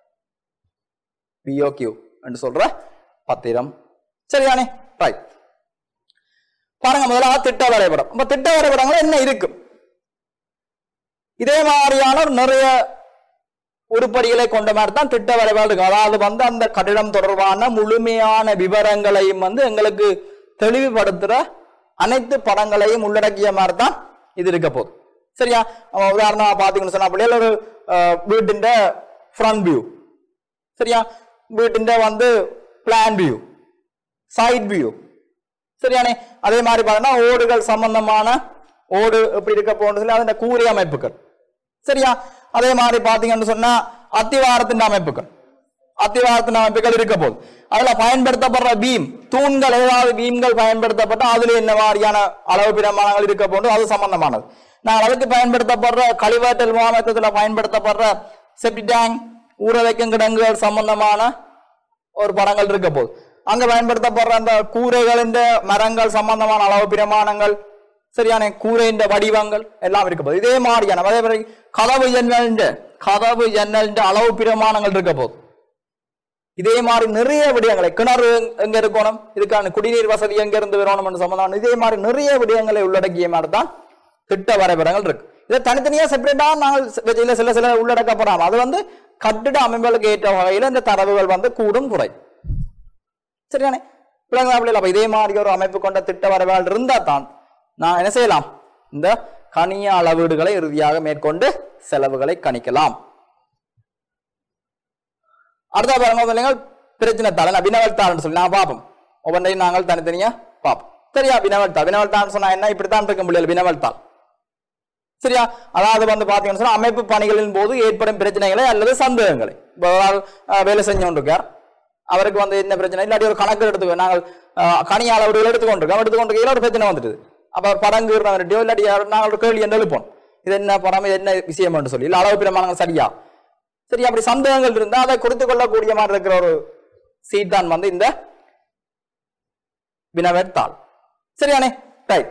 A: பிஓக்யூ என்று சொல்ற பத்திரம் சரிதானே ரைட் பாருங்க முதலாக திட்ட வரைபடம் அப்ப திட்ட வரைபடங்கள் என்ன இருக்கு இதே மாதிரியான ஒரு நிறைய உருப்படிகளை கொண்ட மாதிரி தான் திட்ட வரைபடம் இருக்கு அதாவது வந்து அந்த கட்டிடம் தொடர்பான முழுமையான விவரங்களையும் வந்து எங்களுக்கு தெளிவுபடுத்துற அனைத்து படங்களையும் உள்ளடக்கிய மாதிரி தான் இது இருக்க போகுது சரியா அவன் உதாரணமா பாத்தீங்கன்னு சொன்னா அப்படியே ஒரு அஹ், வீட்டின் ஃப்ரண்ட் வியூ சரியா வீட்டின் வந்து பிளான் வியூ சைட் வியூ சரியானே அதே மாதிரி பார்த்தீங்கன்னா ஓடுகள் சம்பந்தமான ஓடு எப்படி இருக்க போகணும்னு சொல்லி அதன் கூரை அமைப்புகள் சரியா அதே மாதிரி பாத்தீங்கன்னு சொன்னா அத்திவாரத்தின் அமைப்புகள் அத்திவாரத்தின் அமைப்புகள் இருக்க போகுது அதுல பயன்படுத்தப்படுற பீம் தூண்கள் ஏதாவது பீம்கள் பயன்படுத்தப்பட்டா அதுல என்ன மாதிரியான அளவு பிரமாணங்கள் இருக்க போகுது அது சம்பந்தமானது நாங்கள் அதுக்கு பயன்படுத்தப்படுற கழிவாற்றல் மாமத்தத்துல பயன்படுத்தப்படுற செப்டி டேங்க் ஊற வைக்கும் கிடங்குகள் சம்பந்தமான ஒரு படங்கள் இருக்க போகுது அங்க பயன்படுத்தப்படுற அந்த கூரைகளின் மரங்கள் சம்பந்தமான அளவு பிரமாணங்கள் சரியான கூரையின் வடிவங்கள் எல்லாம் இருக்க போகுது இதே மாதிரியான அதே மாதிரி கதவு ஜன்னல் கதவு ஜன்னல் அளவு பிரமாணங்கள் இருக்க போகுது இதே மாதிரி நிறைய விடயங்களை கிணறு எங்க இருக்கணும் இதுக்கான குடிநீர் வசதி எங்க இருந்து வரணும் சம்பந்தமான இதே மாதிரி நிறைய விடயங்களை உள்ளடக்கிய மாதிரி தான் திட்ட வரைபடங்கள் இருக்கு இதை தனித்தனியா செப்பரேட்டா நாங்கள் சில சில சில உள்ளடக்கப்படாம அது வந்து கட்டிட அமைப்புகளுக்கு ஏற்ற வகையில் இந்த தரவுகள் வந்து கூடும் குறை சரியானே பிள்ளைங்க அப்ப இதே மாதிரி ஒரு அமைப்பு கொண்ட திட்ட வரைபடங்கள் இருந்தா தான் நான் என்ன செய்யலாம் இந்த கணிய அளவீடுகளை இறுதியாக மேற்கொண்டு செலவுகளை கணிக்கலாம் அடுத்த பாருங்க பிள்ளைங்கள் பிரச்சனை தாள் அபினவல் தாள்னு சொல்லி நான் பார்ப்போம் ஒவ்வொன்றையும் நாங்கள் தனித்தனியா பார்ப்போம் சரியா அபினவல் தாள் அபினவல் தாள் சொன்னா என்ன இப்படித்தான் இருக்க முடியல அபினவல் தாள் சரியா அதாவது வந்து பாத்தீங்கன்னு சொன்னா அமைப்பு பணிகளின் போது ஏற்படும் பிரச்சனைகளை அல்லது சந்தேகங்களை இப்போ ஒரு ஆள் அஹ், வேலை செஞ்சு கொண்டிருக்கார் அவருக்கு வந்து என்ன பிரச்சனை இல்லாட்டி ஒரு கணக்கு எடுத்து நாங்கள் அஹ், கணி அளவுகள் எடுத்துக்கொண்டிருக்கோம் எடுத்துக்கொண்டிருக்கையில ஒரு பிரச்சனை வந்துட்டு அப்ப அவர் படம் கீறினவர்கிட்டயோ இல்லாட்டி யாரோ நாங்கள் ஒரு கேள்வி என்ன எழுப்போம் இது என்ன படம் இது என்ன விஷயம் சொல்லி இல்ல அளவு பிரமாணங்கள் சரியா சரி அப்படி சந்தேகங்கள் இருந்தா அதை குறித்து கொள்ளக்கூடிய மாதிரி இருக்கிற ஒரு சீட் தான் வந்து இந்த வினவல் தாள் சரியானே ரைட்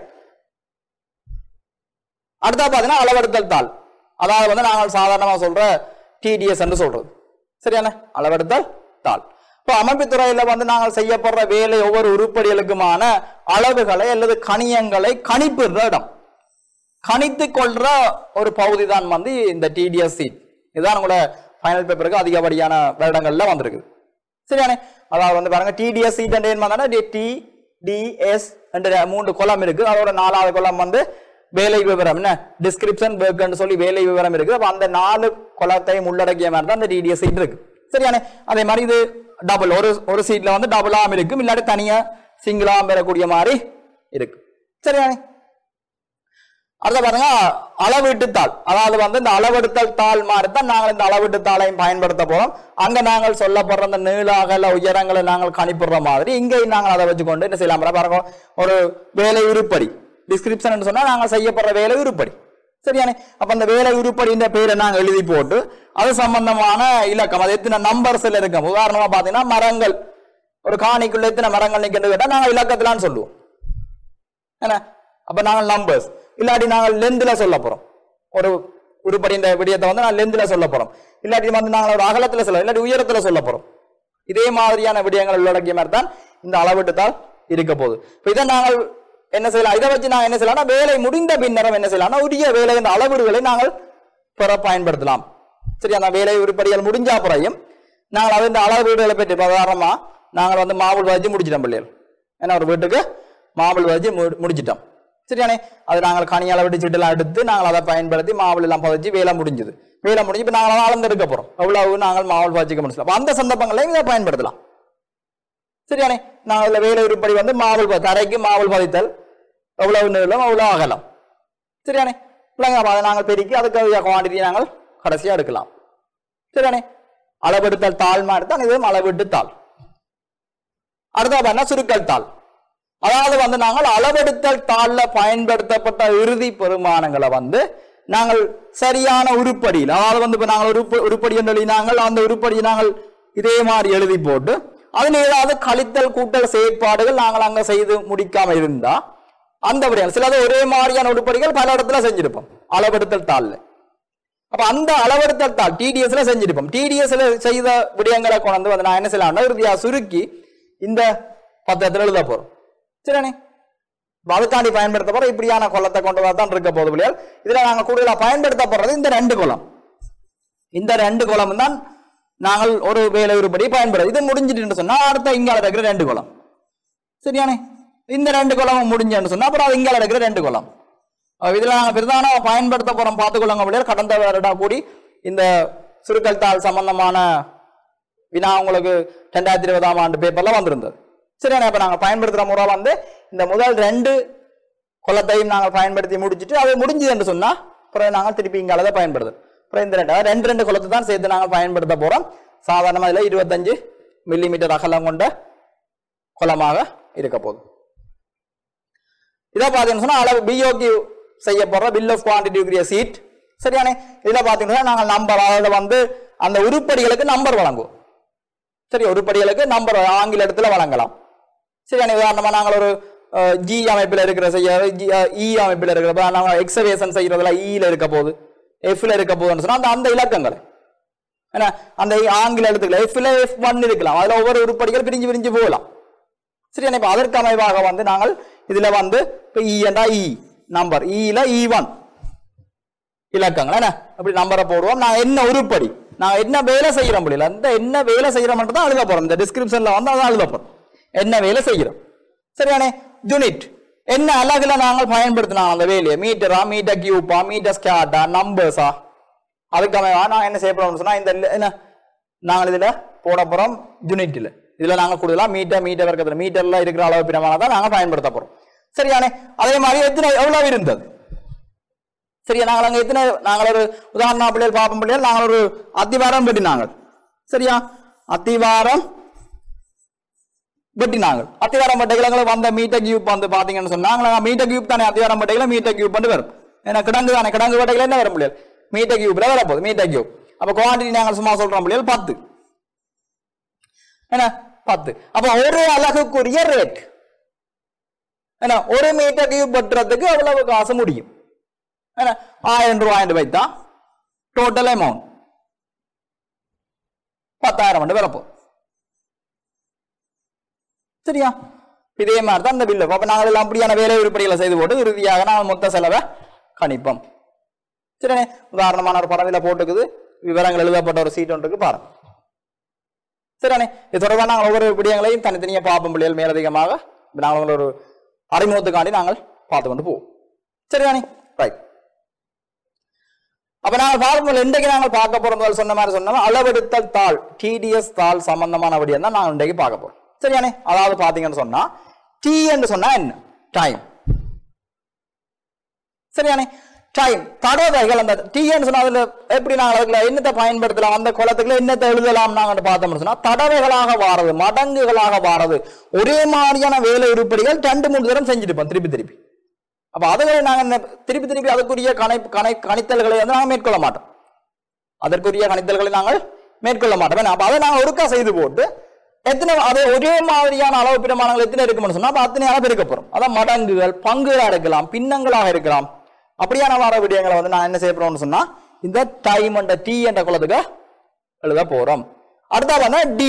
A: அடுத்தா பாத்தீங்கன்னா அளவெடுத்தல் தாள் அதாவது வந்து நாங்கள் சாதாரணமா சொல்ற டிடிஎஸ் என்று சொல்றது சரியானே அளவெடுத்தல் தாள் இப்போ அமைப்புத்துறையில வந்து நாங்கள் செய்யப்படுற வேலை ஒவ்வொரு உருப்படிகளுக்குமான அளவுகளை அல்லது கணியங்களை கணிப்புற இடம் கணித்து கொள்ற ஒரு பகுதி தான் வந்து இந்த டிடிஎஸ் சீட் இதுதான் உங்களோட ஃபைனல் பேப்பருக்கு அதிகப்படியான வருடங்கள்ல வந்திருக்கு சரியானே அதாவது வந்து பாருங்க டிடிஎஸ் சீட் என்ற என்ன டி டிஎஸ் என்ற மூன்று கொலம் இருக்கு அதோட நாலாவது கொலம் வந்து வேலை விவரம் என்ன டிஸ்கிரிப்ஷன் ஒர்க்னு சொல்லி வேலை விவரம் இருக்கு அப்ப அந்த நாலு கொலத்தையும் உள்ளடக்கிய மாதிரி தான் அந்த டிடிஎஸ் சீட் இருக்கு சரியானே அதே மாதிரி இது டபுள் ஒரு ஒரு சீட்ல வந்து டபுளாம் இருக்கும் இல்லாட்டி தனியா சிங்கிளாம் பெறக்கூடிய மாதிரி இருக்கு சரியானே அடுத்த பாருங்க அளவீட்டு தாள் அதாவது வந்து இந்த அளவெடுத்தல் தாள் மாதிரி தான் நாங்கள் இந்த அளவீட்டு தாளையும் பயன்படுத்த போறோம் அங்க நாங்கள் சொல்லப்படுற அந்த நீள அகல உயரங்களை நாங்கள் கணிப்படுற மாதிரி இங்கேயும் நாங்கள் அதை வச்சுக்கொண்டு என்ன செய்யலாம் பாருங்க ஒரு வேலை உருப்படி டிஸ்கிரிப்ஷன் சொன்னா நாங்கள் செய்யப்படுற வேலை உருப்படி சரியானே அப்ப அந்த வேலை உருப்படின்ற பேரை நாங்க எழுதி போட்டு அது சம்பந்தமான இலக்கம் அது எத்தனை நம்பர்ஸ்ல இருக்கும் உதாரணமா பாத்தீங்கன்னா மரங்கள் ஒரு காணிக்குள்ள எத்தனை மரங்கள் நிற்கிறது கேட்டா நாங்க இலக்கத்திலான்னு சொல்லுவோம் என்ன அப்ப நாங்கள் நம்பர்ஸ் இல்லாட்டி நாங்கள் லென்த்ல சொல்ல போறோம் ஒரு உருப்படி இந்த விடயத்தை வந்து நான் லென்த்ல சொல்ல போறோம் இல்லாட்டி வந்து நாங்கள் ஒரு அகலத்துல சொல்ல இல்லாட்டி உயரத்துல சொல்ல போறோம் இதே மாதிரியான விடயங்கள் உள்ளடக்கிய மாதிரி தான் இந்த அளவீட்டுத்தால் இருக்க போகுது இப்ப இதை நாங்கள் என்ன செய்யலாம் இதை வச்சு நாங்கள் என்ன செய்யலாம்னா வேலை முடிந்த பின்னரம் என்ன செய்யலாம்னா உரிய வேலை இந்த அளவீடுகளை நாங்கள் பெற பயன்படுத்தலாம் சரி அந்த வேலை உருப்படிகள் முடிஞ்ச அப்புறையும் நாங்கள் அது இந்த அளவீடுகளை பற்றி உதாரணமா நாங்கள் வந்து மாவுள் வச்சு முடிச்சிட்டோம் பிள்ளைகள் ஏன்னா ஒரு வீட்டுக்கு மாவுள் வச்சு மு- முடிச்சிட்டோம் சரியானே அது நாங்கள் கனி அளவீடு சீட்டெல்லாம் எடுத்து நாங்கள் அதை பயன்படுத்தி மாவுள் எல்லாம் பதிச்சு வேலை முடிஞ்சது வேலை முடிஞ்சு இப்போ நாங்கள் அளந்து எடுக்க போறோம் எவ்வளவு நாங்கள் மாவுள் வச்சுக்க முடியல அப்ப அந்த சந்தர்ப்பங்களையும் இதை பயன்படுத்தலாம் சரியானே நான் அதுல வேலை உருப்படி வந்து மாவுள் ப- தரைக்கு மாவுள் பதித்தல் எவ்வளவு நீளம் எவ்வளவு அகலம் சரியானே இல்லைங்க அப்ப அதை நாங்கள் பெருக்கி அதுக்கு குவான்டிட்டி நாங்கள் கடைசியா எடுக்கலாம் சரியானே அளவெடுத்தல் தாள் மாதிரி தான் இதுவும் அளவீட்டு தாள் அடுத்த பார்த்தா சுருக்கல் தாள் அதாவது வந்து நாங்கள் அளவெடுத்தல் தாள்ல பயன்படுத்தப்பட்ட இறுதி பெருமானங்களை வந்து நாங்கள் சரியான உருப்படியில் அதாவது வந்து இப்ப நாங்கள் உருப்ப உருப்படி என்று எழுதி நாங்கள் அந்த உருப்படியை நாங்கள் இதே மாதிரி எழுதி போட்டு அதில் ஏதாவது கழித்தல் கூட்டல் செயற்பாடுகள் நாங்கள் அங்க செய்து முடிக்காம இருந்தா அந்த விடயங்கள் சிலது ஒரே மாதிரியான உருப்படிகள் பல இடத்துல செஞ்சிருப்போம் அளவெடுத்தல் தாள்ல அப்ப அந்த அளவெடுத்தல் தாள் டிடிஎஸ்ல செஞ்சிருப்போம் டிடிஎஸ்ல செய்த விடயங்களை கொண்டு வந்து நான் என்ன செய்யலாம்னா இறுதியா சுருக்கி இந்த பத்திரத்தில் எழுத போறோம் சரியானே இப்ப அதுக்காண்டி பயன்படுத்த போற இப்படியான குளத்தை கொண்டு வரதான் இருக்க போகுது பிள்ளைகள் இதுல நாங்க கூடுதலா பயன்படுத்த போறது இந்த ரெண்டு குளம் இந்த ரெண்டு குளம் தான் நாங்கள் ஒரு வேலை உருப்படி பயன்படுது இது முடிஞ்சிட்டு சொன்னா அடுத்த இங்கால இருக்கிற ரெண்டு குளம் சரியானே இந்த ரெண்டு குளமும் முடிஞ்சேன்னு சொன்னா அப்புறம் அது இங்கால இருக்கிற ரெண்டு குளம் அஹ் இதுல நாங்க பிரதான பயன்படுத்த போறோம் பார்த்துக்கொள்ளுங்க பிள்ளைகள் கடந்த வருடம் கூடி இந்த சுருக்கல் தாள் சம்பந்தமான வினா உங்களுக்கு ரெண்டாயிரத்தி இருபதாம் ஆண்டு பேப்பர்ல வந்திருந்தது சரியான இப்ப நாங்க பயன்படுத்துற முறை வந்து இந்த முதல் ரெண்டு குளத்தையும் நாங்கள் பயன்படுத்தி முடிச்சிட்டு அது முடிஞ்சது என்று சொன்னா அப்புறம் நாங்கள் திருப்பி இங்க அதை பயன்படுத்தும் அப்புறம் இந்த ரெண்டு அதாவது ரெண்டு ரெண்டு குளத்தை தான் சேர்த்து நாங்கள் பயன்படுத்த போறோம் சாதாரணமா இதுல இருபத்தஞ்சு மில்லிமீட்டர் அகலம் கொண்ட குளமாக இருக்க போகுது இதை பார்த்தீங்கன்னு சொன்னா அளவு பிஓக்கு செய்ய போற பில் ஆஃப் குவான்டிட்டி உரிய சீட் சரியானே இதுல பார்த்தீங்கன்னா நாங்கள் நம்பர் அதில் வந்து அந்த உருப்படிகளுக்கு நம்பர் வழங்குவோம் சரி உருப்படிகளுக்கு நம்பர் ஆங்கிலத்துல வழங்கலாம் சரியான உதாரணமா நாங்கள் ஒரு ஜி அமைப்பில் இருக்கிற செய்ய இ அமைப்பில் இருக்கிற நாங்கள் எக்ஸவேஷன் செய்யறதுல இல இருக்க போகுது எஃப்ல இருக்க போகுதுன்னு சொன்னா அந்த அந்த இலக்கங்கள் ஏன்னா அந்த ஆங்கில எழுத்துக்கள் எஃப்ல எஃப் ஒன் இருக்கலாம் அதுல ஒவ்வொரு உருப்படிகள் பிரிஞ்சு பிரிஞ்சு போகலாம் சரியான இப்ப அதற்கு அமைவாக வந்து நாங்கள் இதுல வந்து இப்ப இ என்றா இ நம்பர் இல இ ஒன் இலக்கங்கள் என்ன அப்படி நம்பரை போடுவோம் நான் என்ன உருப்படி நான் என்ன வேலை செய்யறோம் முடியல அந்த என்ன வேலை செய்யறோம்ன்றது தான் எழுத போறோம் இந்த டிஸ்கிரிப்ஷன்ல வந்து அதான் எழுத போறோம் என்ன வேலை செய்கிறோம் சரியானே யூனிட் என்ன அழகுல நாங்கள் பயன்படுத்தினா அந்த வேலையை மீட்டரா மீட்டர் கியூப்பா மீட்டர் ஸ்கேட்டா நம்பர்ஸா அதுக்கு அமைவா நான் என்ன செய்ய போறோம்னு சொன்னா இந்த இல்ல- என்ன நாங்கள் இதுல போட போறோம் யூனிட்ல இதுல நாங்க கூடுதலா மீட்டர் மீட்டர் வர்க்கத்துல மீட்டர்ல இருக்கிற அளவு பிரமாணம் தான் நாங்க பயன்படுத்த போறோம் சரியானே அதே மாதிரி எத்தனை எவ்வளவு இருந்தது சரியா நாங்கள் அங்க எத்தனை நாங்கள் ஒரு உதாரண பிள்ளைகள் பாப்பம் பிள்ளைகள் நாங்கள் ஒரு அத்திவாரம் வெட்டினாங்க சரியா அத்திவாரம் வெட்டினாங்க அத்திவாரம் பட்டைகளை வந்த மீட்டர் கியூப் வந்து பாத்தீங்கன்னு சொன்னாங்க மீட்டர் கியூப் தானே அத்திவாரம் பட்டைகளை மீட்டர் கியூப் வந்து வரும் ஏன்னா கிடங்கு தானே கிடங்கு பட்டைகள் என்ன வர முடியாது மீட்டர் கியூப்ல வரப்போகுது மீட்டர் கியூப் அப்ப குவான்டிட்டி நாங்கள் சும்மா சொல்றோம் பிள்ளைகள் பத்து என்ன பத்து அப்ப ஒரு அலகுக்குரிய ரேட் என்ன ஒரு மீட்டர் கியூப் வெட்டுறதுக்கு அவ்வளவு காசு முடியும் என்ன ஆயிரம் ரூபாய் வைத்தா டோட்டல் அமௌண்ட் பத்தாயிரம் வந்து வரப்போம் சரியா இதே மாதிரி தான் இந்த பில்லு அப்ப நாங்கள் எல்லாம் அப்படியான வேலை உருப்படிகளை செய்து போட்டு இறுதியாக நாங்கள் மொத்த செலவை கணிப்போம் சரிண்ணே உதாரணமான ஒரு படம் இதில் போட்டுக்குது விவரங்கள் எழுதப்பட்ட ஒரு சீட் ஒன்றுக்கு இருக்கு பாருங்க சரிண்ணே இது தொடர்பாக நாங்கள் ஒவ்வொரு விடயங்களையும் தனித்தனியாக பார்ப்போம் பிள்ளைகள் மேலதிகமாக இப்ப நாங்கள் ஒரு அறிமுகத்துக்காண்டி நாங்கள் பார்த்து கொண்டு போவோம் சரிதானே ரைட் அப்ப நாங்கள் பார்க்கும்போது இன்றைக்கு நாங்கள் பார்க்க போறது சொன்ன மாதிரி சொன்னோம் அளவெடுத்தல் தாள் டிடிஎஸ் தாள் சம்பந்தமான விடயம் தான் நாங்கள் இன்றைக்கு பார்க்க போறோம் சரியானே அதாவது பாத்தீங்கன்னு சொன்னா டி என்று சொன்னா என்ன டைம் சரியானே டைம் தடவைகள் அந்த டீன்னு சொன்னா அதுல எப்படி நாங்கள் அதுல என்னத்தை பயன்படுத்தலாம் அந்த குளத்துக்குள்ள என்னத்தை எழுதலாம் நாங்கள் பார்த்தோம்னு சொன்னா தடவைகளாக வாரது மடங்குகளாக வாரது ஒரே மாதிரியான வேலை உருப்படிகள் ரெண்டு மூணு தரம் செஞ்சுருப்போம் திருப்பி திருப்பி அப்ப அதுகளை நாங்க என்ன- திருப்பி திருப்பி அதுக்குரிய கணை கணை கணித்தல்களை வந்து நாங்கள் மேற்கொள்ள மாட்டோம் அதற்குரிய கணித்தல்களை நாங்கள் மேற்கொள்ள மாட்டோம் ஏன்னா, அப்ப அதை நாங்கள் ஒருக்கா செய்து போட்டு எத்தனை அது ஒரே மாதிரியான அளவு பிரமாணங்கள் எத்தனை இருக்கும்னு சொன்னா அப்ப அத்தனை அளவு இருக்க போறோம் அதான் மடங்குகள் பங்குகளா இருக்கலாம் பின்னங்களாக இருக்கலாம் அப்படியான வார விடயங்களை வந்து நான் என்ன செய்ய போறோம்னு சொன்னா இந்த டைம் என்ற டி என்ற குலத்துக்கு எழுத போறோம் அடுத்தா வந்து டி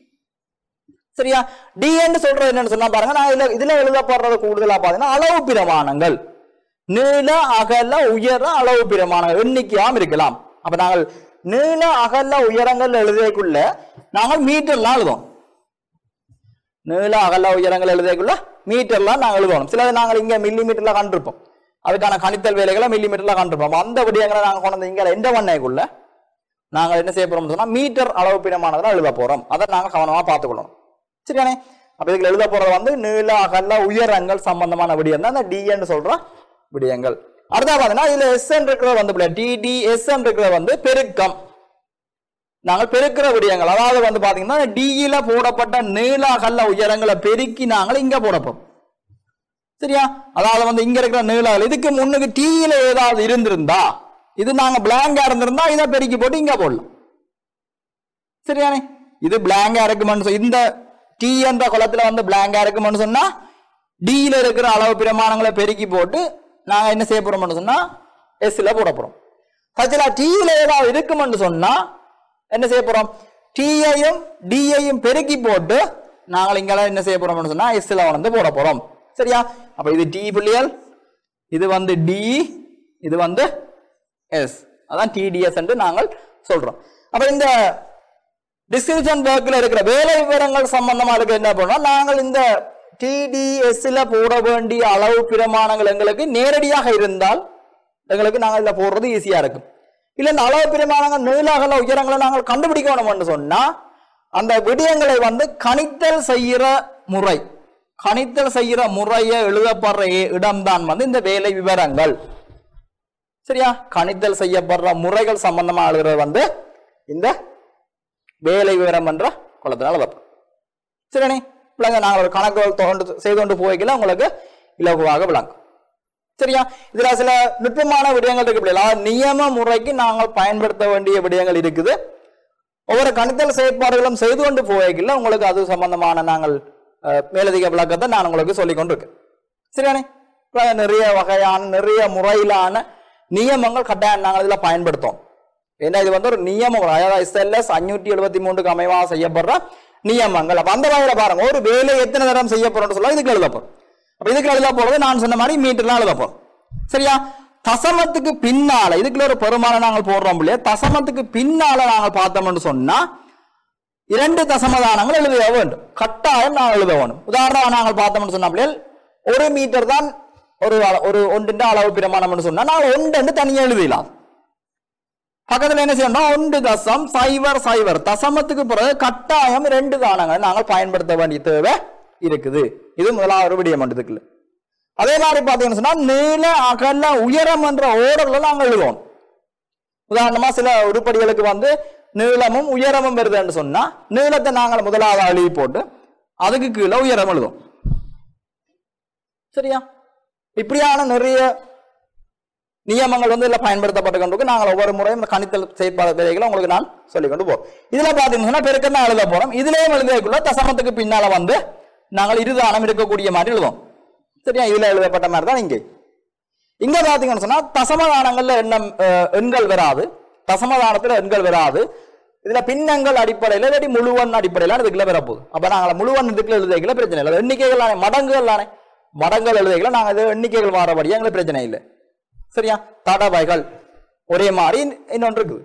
A: சரியா டி என்று சொல்றது என்னன்னு சொன்னா பாருங்க நான் இதுல இதுல எழுதப்படுறது கூடுதலா பாத்தீங்கன்னா அளவு பிரமாணங்கள் நீள அகல உயர அளவு பிரமாணங்கள் எண்ணிக்கையாம் இருக்கலாம் அப்ப நாங்கள் நீள அகல உயரங்கள் எழுதக்குள்ள நாங்கள் மீட்டர்லாம் எழுதுவோம் நீள அகல உயரங்கள் எழுதக்குள்ள மீட்டர்லாம் நாங்கள் எழுதணும் சிலது நாங்கள் இங்க மில்லி மீட்டர்ல கண்டிருப்போம் அதுக்கான கணித்தல் வேலைகளை மில்லி மீட்டர்ல கண்டிருப்போம் அப்ப அந்த விடயங்களை நாங்க கொண்டு வந்து இங்க எந்த பண்ணைக்குள்ள நாங்கள் என்ன செய்ய போறோம்னு சொன்னா மீட்டர் அளவு பின்னமானதெல்லாம் எழுத போறோம் அதை நாங்க கவனமா பார்த்துக்கணும் சரியானே அப்ப இதுல எழுத போறது வந்து நீள அகல உயரங்கள் சம்பந்தமான விடயம் தான் அந்த டிஎன்னு சொல்ற விடயங்கள் அடுத்தா பாத்தீங்கன்னா இதுல எஸ் இருக்கிறது வந்து டிடி எஸ் இருக்கிறது வந்து பெருக்கம் நாங்கள் பெருக்கிற விடயங்கள் அதாவது வந்து பாத்தீங்கன்னா டிஇல போடப்பட்ட நீள அகல உயரங்களை பெருக்கி நாங்கள் இங்க போடப்போம் சரியா அதாவது வந்து இங்க இருக்கிற நீள அகல இதுக்கு முன்னுக்கு டீயில ஏதாவது இருந்திருந்தா இது நாங்க பிளாங்கா இருந்திருந்தா இதை பெருக்கி போட்டு இங்க போடலாம் சரியானே இது பிளாங்கா இருக்குமென்னு சொ- இந்த டி என்ற குளத்துல வந்து பிளாங்கா இருக்குமென்னு சொன்னா டியில இருக்கிற அளவு பிரமாணங்களை பெருக்கி போட்டு நாங்க என்ன செய்ய போறோம்னு சொன்னா எஸ்ல போட போறோம் பச்சலா டீயில ஏதாவது இருக்குமென்னு சொன்னா என்ன செய்ய போறோம் டீயையும் டியையும் பெருக்கி போட்டு நாங்கள் இங்கெல்லாம் என்ன செய்ய போறோம்னு சொன்னா எஸ்ல வந்து போட போறோம் சரியா அப்ப இது டி புள்ளியல் இது வந்து டி இது வந்து எஸ் அதான் டிடிஎஸ் என்று நாங்கள் சொல்றோம் அப்ப இந்த டிஸ்கிரிப்ஷன் ஒர்க்ல இருக்கிற வேலை விவரங்கள் சம்பந்தமா இருக்க என்ன பண்ணோம் நாங்கள் இந்த டிடிஎஸ்ல போட வேண்டிய அளவு பிரமாணங்கள் எங்களுக்கு நேரடியாக இருந்தால் எங்களுக்கு நாங்கள் இதுல போடுறது ஈஸியா இருக்கும் இல்ல இந்த அளவு பிரமாணங்கள் நீளாகல உயரங்களை நாங்கள் கண்டுபிடிக்க வேணும்னு சொன்னா அந்த விடயங்களை வந்து கணித்தல் செய்யற முறை கணித்தல் செய்யற முறையை எழுதப்படுற இ- இடம்தான் வந்து இந்த வேலை விவரங்கள் சரியா கணித்தல் செய்யப்படுற முறைகள் சம்பந்தமா எழுதுறது வந்து இந்த வேலை விவரம் என்ற குளத்தினால் எழுதப்படும் சரியானே விளங்க நாங்கள் ஒரு கணக்குகள் தோண்டு செய்து கொண்டு போய்க்கல உங்களுக்கு இலகுவாக விளங்கும் சரியா இதுல சில நுட்பமான விடயங்கள் இருக்கு பிள்ளைகளா. அதாவது நியம முறைக்கு நாங்கள் பயன்படுத்த வேண்டிய விடயங்கள் இருக்குது ஒவ்வொரு கணித்தல் செயற்பாடுகளும் செய்து கொண்டு போய்க்கல உங்களுக்கு அது சம்பந்தமான நாங்கள் அஹ், மேலதிக விளக்கத்தை நான் உங்களுக்கு சொல்லிக் கொண்டிருக்கேன் சரியானே இப்ப நிறைய வகையான நிறைய முறையிலான நியமங்கள் கட்டாயம் நாங்கள் இதுல பயன்படுத்தோம் ஏன்னா இது வந்து ஒரு நியமம் அதாவது எஸ்எல்எஸ் அஞ்சூற்றி எழுபத்தி மூன்றுக்கு அமைவாக செய்யப்படுற நியமங்கள் அப்ப அந்த வகையில பாருங்க ஒரு வேலை எத்தனை தரம் செய்ய போறோம்னு சொல்ல இதுக்கு எழுத போறோம் அப்ப இதுக்கு எழுத போறது நான் சொன்ன மாதிரி மீட்டர்லாம் எழுத போறோம் சரியா தசமத்துக்கு பின்னால இதுக்குள்ள ஒரு பெருமாளை நாங்கள் போடுறோம் இல்லையா தசமத்துக்கு பின்னால நாங்கள் பார்த்தோம்னு சொன்னா இரண்டு தசமதானங்கள் எழுத வேண்டும் கட்டாயம் நான் எழுத வேணும் உதாரணமாக நாங்கள் பார்த்தோம்னு சொன்னா பிள்ளைகள் ஒரு மீட்டர் தான் ஒரு அள- ஒரு ஒன்றுன்ற அளவு பிரமாணம்னு சொன்னா நாங்கள் ஒன்று தனியா எழுதலாம் பக்கத்துல என்ன செய்யணும் ஒன்று தசம் சைவர் சைவர் தசமத்துக்கு பிறகு கட்டாயம் ரெண்டு தானங்களை நாங்கள் பயன்படுத்த வேண்டிய தேவை இருக்குது இது முதலாவது விடியம் இதுக்குள்ள அதே மாதிரி பாத்தீங்கன்னு சொன்னா நீள அகல உயரம் என்ற ஓடர்ல நாங்கள் எழுதுவோம் உதாரணமா சில உருப்படிகளுக்கு வந்து நீளமும் உயரமும் வருதுன்னு சொன்னா நீளத்தை நாங்கள் முதலாவது அழுவி போட்டு அதுக்கு கீழே உயரம் எழுதுவோம் சரியா இப்படியான நிறைய நியமங்கள் வந்து இதுல பயன்படுத்தப்பட்டு கொண்டு நாங்கள் ஒவ்வொரு முறையும் இந்த கணித்தல் செயற்பாடு வேலைகளை உங்களுக்கு நான் சொல்லிக் கொண்டு போறோம் இதுல பாத்தீங்கன்னா பெருக்கம் தான் எழுத போறோம் இதுலயும் எழுதக்குள்ள தசமத்துக்கு பின்னால வந்து நாங்கள் இருதானம் இருக்கக்கூடிய மாதிரி எழுதுவோம் சரியா இதுல எழுதப்பட்ட மாதிரி தான் இங்கே இங்க பாத்தீங்கன்னு சொன்னா தசமதானங்கள்ல எண்ணம் அஹ், எண்கள் வராது தசமதானத்துல எண்கள் வராது இதுல பின்னங்கள் அடிப்படையில இல்லாட்டி முழுவன் அடிப்படையில இதுக்குள்ள வரப்போகுது அப்ப நாங்க முழுவன் இதுக்குள்ள எழுதிக்கல பிரச்சனை இல்லை எண்ணிக்கைகள் தானே மடங்குகள் தானே மடங்கள் எழுதிக்கல நாங்க இது எண்ணிக்கைகள் மாறபடியா எங்களுக்கு பிரச்சனை இல்லை சரியா தடவைகள் ஒரே மாதிரி இன்னொன்று இருக்குது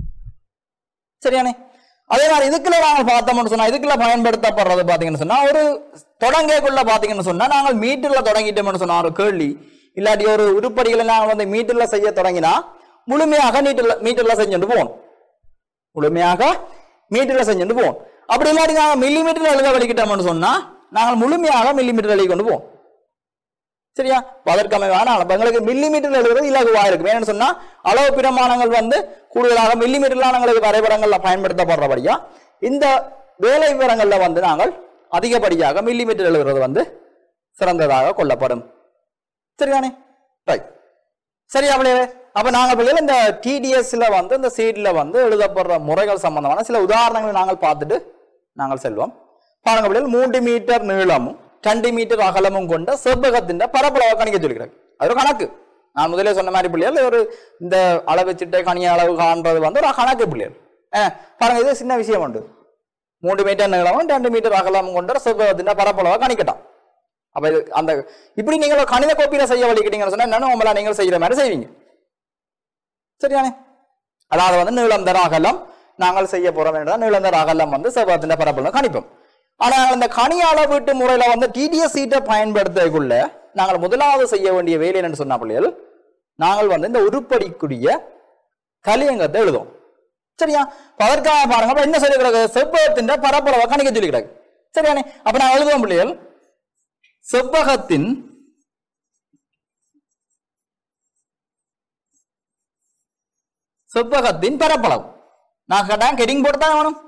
A: சரியானே அதே மாதிரி இதுக்குள்ள நாங்கள் பார்த்தோம்னு சொன்னா இதுக்குள்ள பயன்படுத்தப்படுறது பாத்தீங்கன்னு சொன்னா ஒரு தொடங்கக்குள்ள பாத்தீங்கன்னு சொன்னா நாங்கள் மீட்டர்ல தொடங்கிட்டோம்னு சொன்னா ஒரு கேள்வி இல்லாட்டி ஒரு உருப்படிகளை நாங்கள் வந்து மீட்டர்ல செய்ய தொடங்கினா முழுமையாக மீட்டர்ல மீட்டர்ல செஞ்சுட்டு போகணும் முழுமையாக மீட்டர்ல செஞ்சுட்டு போவோம் அப்படி இல்லாட்டி நாங்கள் மில்லி மீட்டர்ல எழுத வலிக்கிட்டோம்னு சொன்னா நாங்கள் முழுமையாக மில்லி மீட்டர் எழுதி கொண்டு போவோம் சரியா அதற்கமைவான அளவு எங்களுக்கு மில்லி மீட்டர்ல எழுதுறது இலகுவா இருக்கும் ஏன்னு சொன்னா அளவு பிரமாணங்கள் வந்து கூடுதலாக மில்லி மீட்டர்லாம் எங்களுக்கு வரைபடங்கள்ல பயன்படுத்தப்படுறபடியா இந்த வேலை விவரங்கள்ல வந்து நாங்கள் அதிகப்படியாக மில்லி மீட்டர் எழுதுறது வந்து சிறந்ததாக கொள்ளப்படும் சரிதானே ரைட் சரி அப்படியே அப்ப நாங்க பிள்ளைகள் இந்த டிடிஎஸ்ல வந்து இந்த சீட்ல வந்து எழுதப்படுற முறைகள் சம்பந்தமான சில உதாரணங்களை நாங்கள் பார்த்துட்டு நாங்கள் செல்வோம் பாருங்க பிள்ளைகள் மூன்று மீட்டர் நீளமும் ரெண்டு மீட்டர் அகலமும் கொண்ட செவ்வகத்தின் பரப்பளவை கணிக்க சொல்லிக்கிறாங்க அது ஒரு கணக்கு நான் முதலே சொன்ன மாதிரி பிள்ளைகள் ஒரு இந்த அளவு சிட்டை கணிய அளவு காண்றது வந்து ஒரு கணக்கு பிள்ளைகள் ஏ, பாருங்க இது சின்ன விஷயம் உண்டு மூன்று மீட்டர் நீளமும் ரெண்டு மீட்டர் அகலமும் கொண்ட செவ்வகத்தின் பரப்பளவை கணிக்கட்டும் அப்ப இது அந்த இப்படி நீங்க ஒரு கணித கோப்பியில செய்ய வலிக்கிட்டீங்கன்னு சொன்னா என்னன்னு உங்களா நீங்கள் செய்யற மாதிரி செய்வீங்க சரியானே அதாவது வந்து நீளம் தர அகலம் நாங்கள் செய்ய போறோம் என்றால் நீளம் தர அகலம் வந்து செவ்வகத்தின் பரப்பளவு கணிப்போம் ஆனால் இந்த கனி அளவீட்டு முறையில வந்து டிடிஎஸ் சீட்டை பயன்படுத்தக்குள்ள நாங்கள் முதலாவது செய்ய வேண்டிய வேலை என்னன்னு சொன்னா பிள்ளைகள் நாங்கள் வந்து இந்த உருப்படிக்குரிய கலியங்கத்தை எழுதுவோம் சரியா அப்ப அதற்காக பாருங்க அப்ப என்ன சொல்லிக்கிறது செவ்வகத்தின் பரப்பளவை கணிக்க சொல்லிக்கிறாங்க சரியானே அப்ப நான் எழுதுவோம் பிள்ளைகள் செவ்வகத்தின் செவ்வகத்தின் பரப்பளவு நான் கட்டாயம் கெடிங் போட்டு தான் வேணும்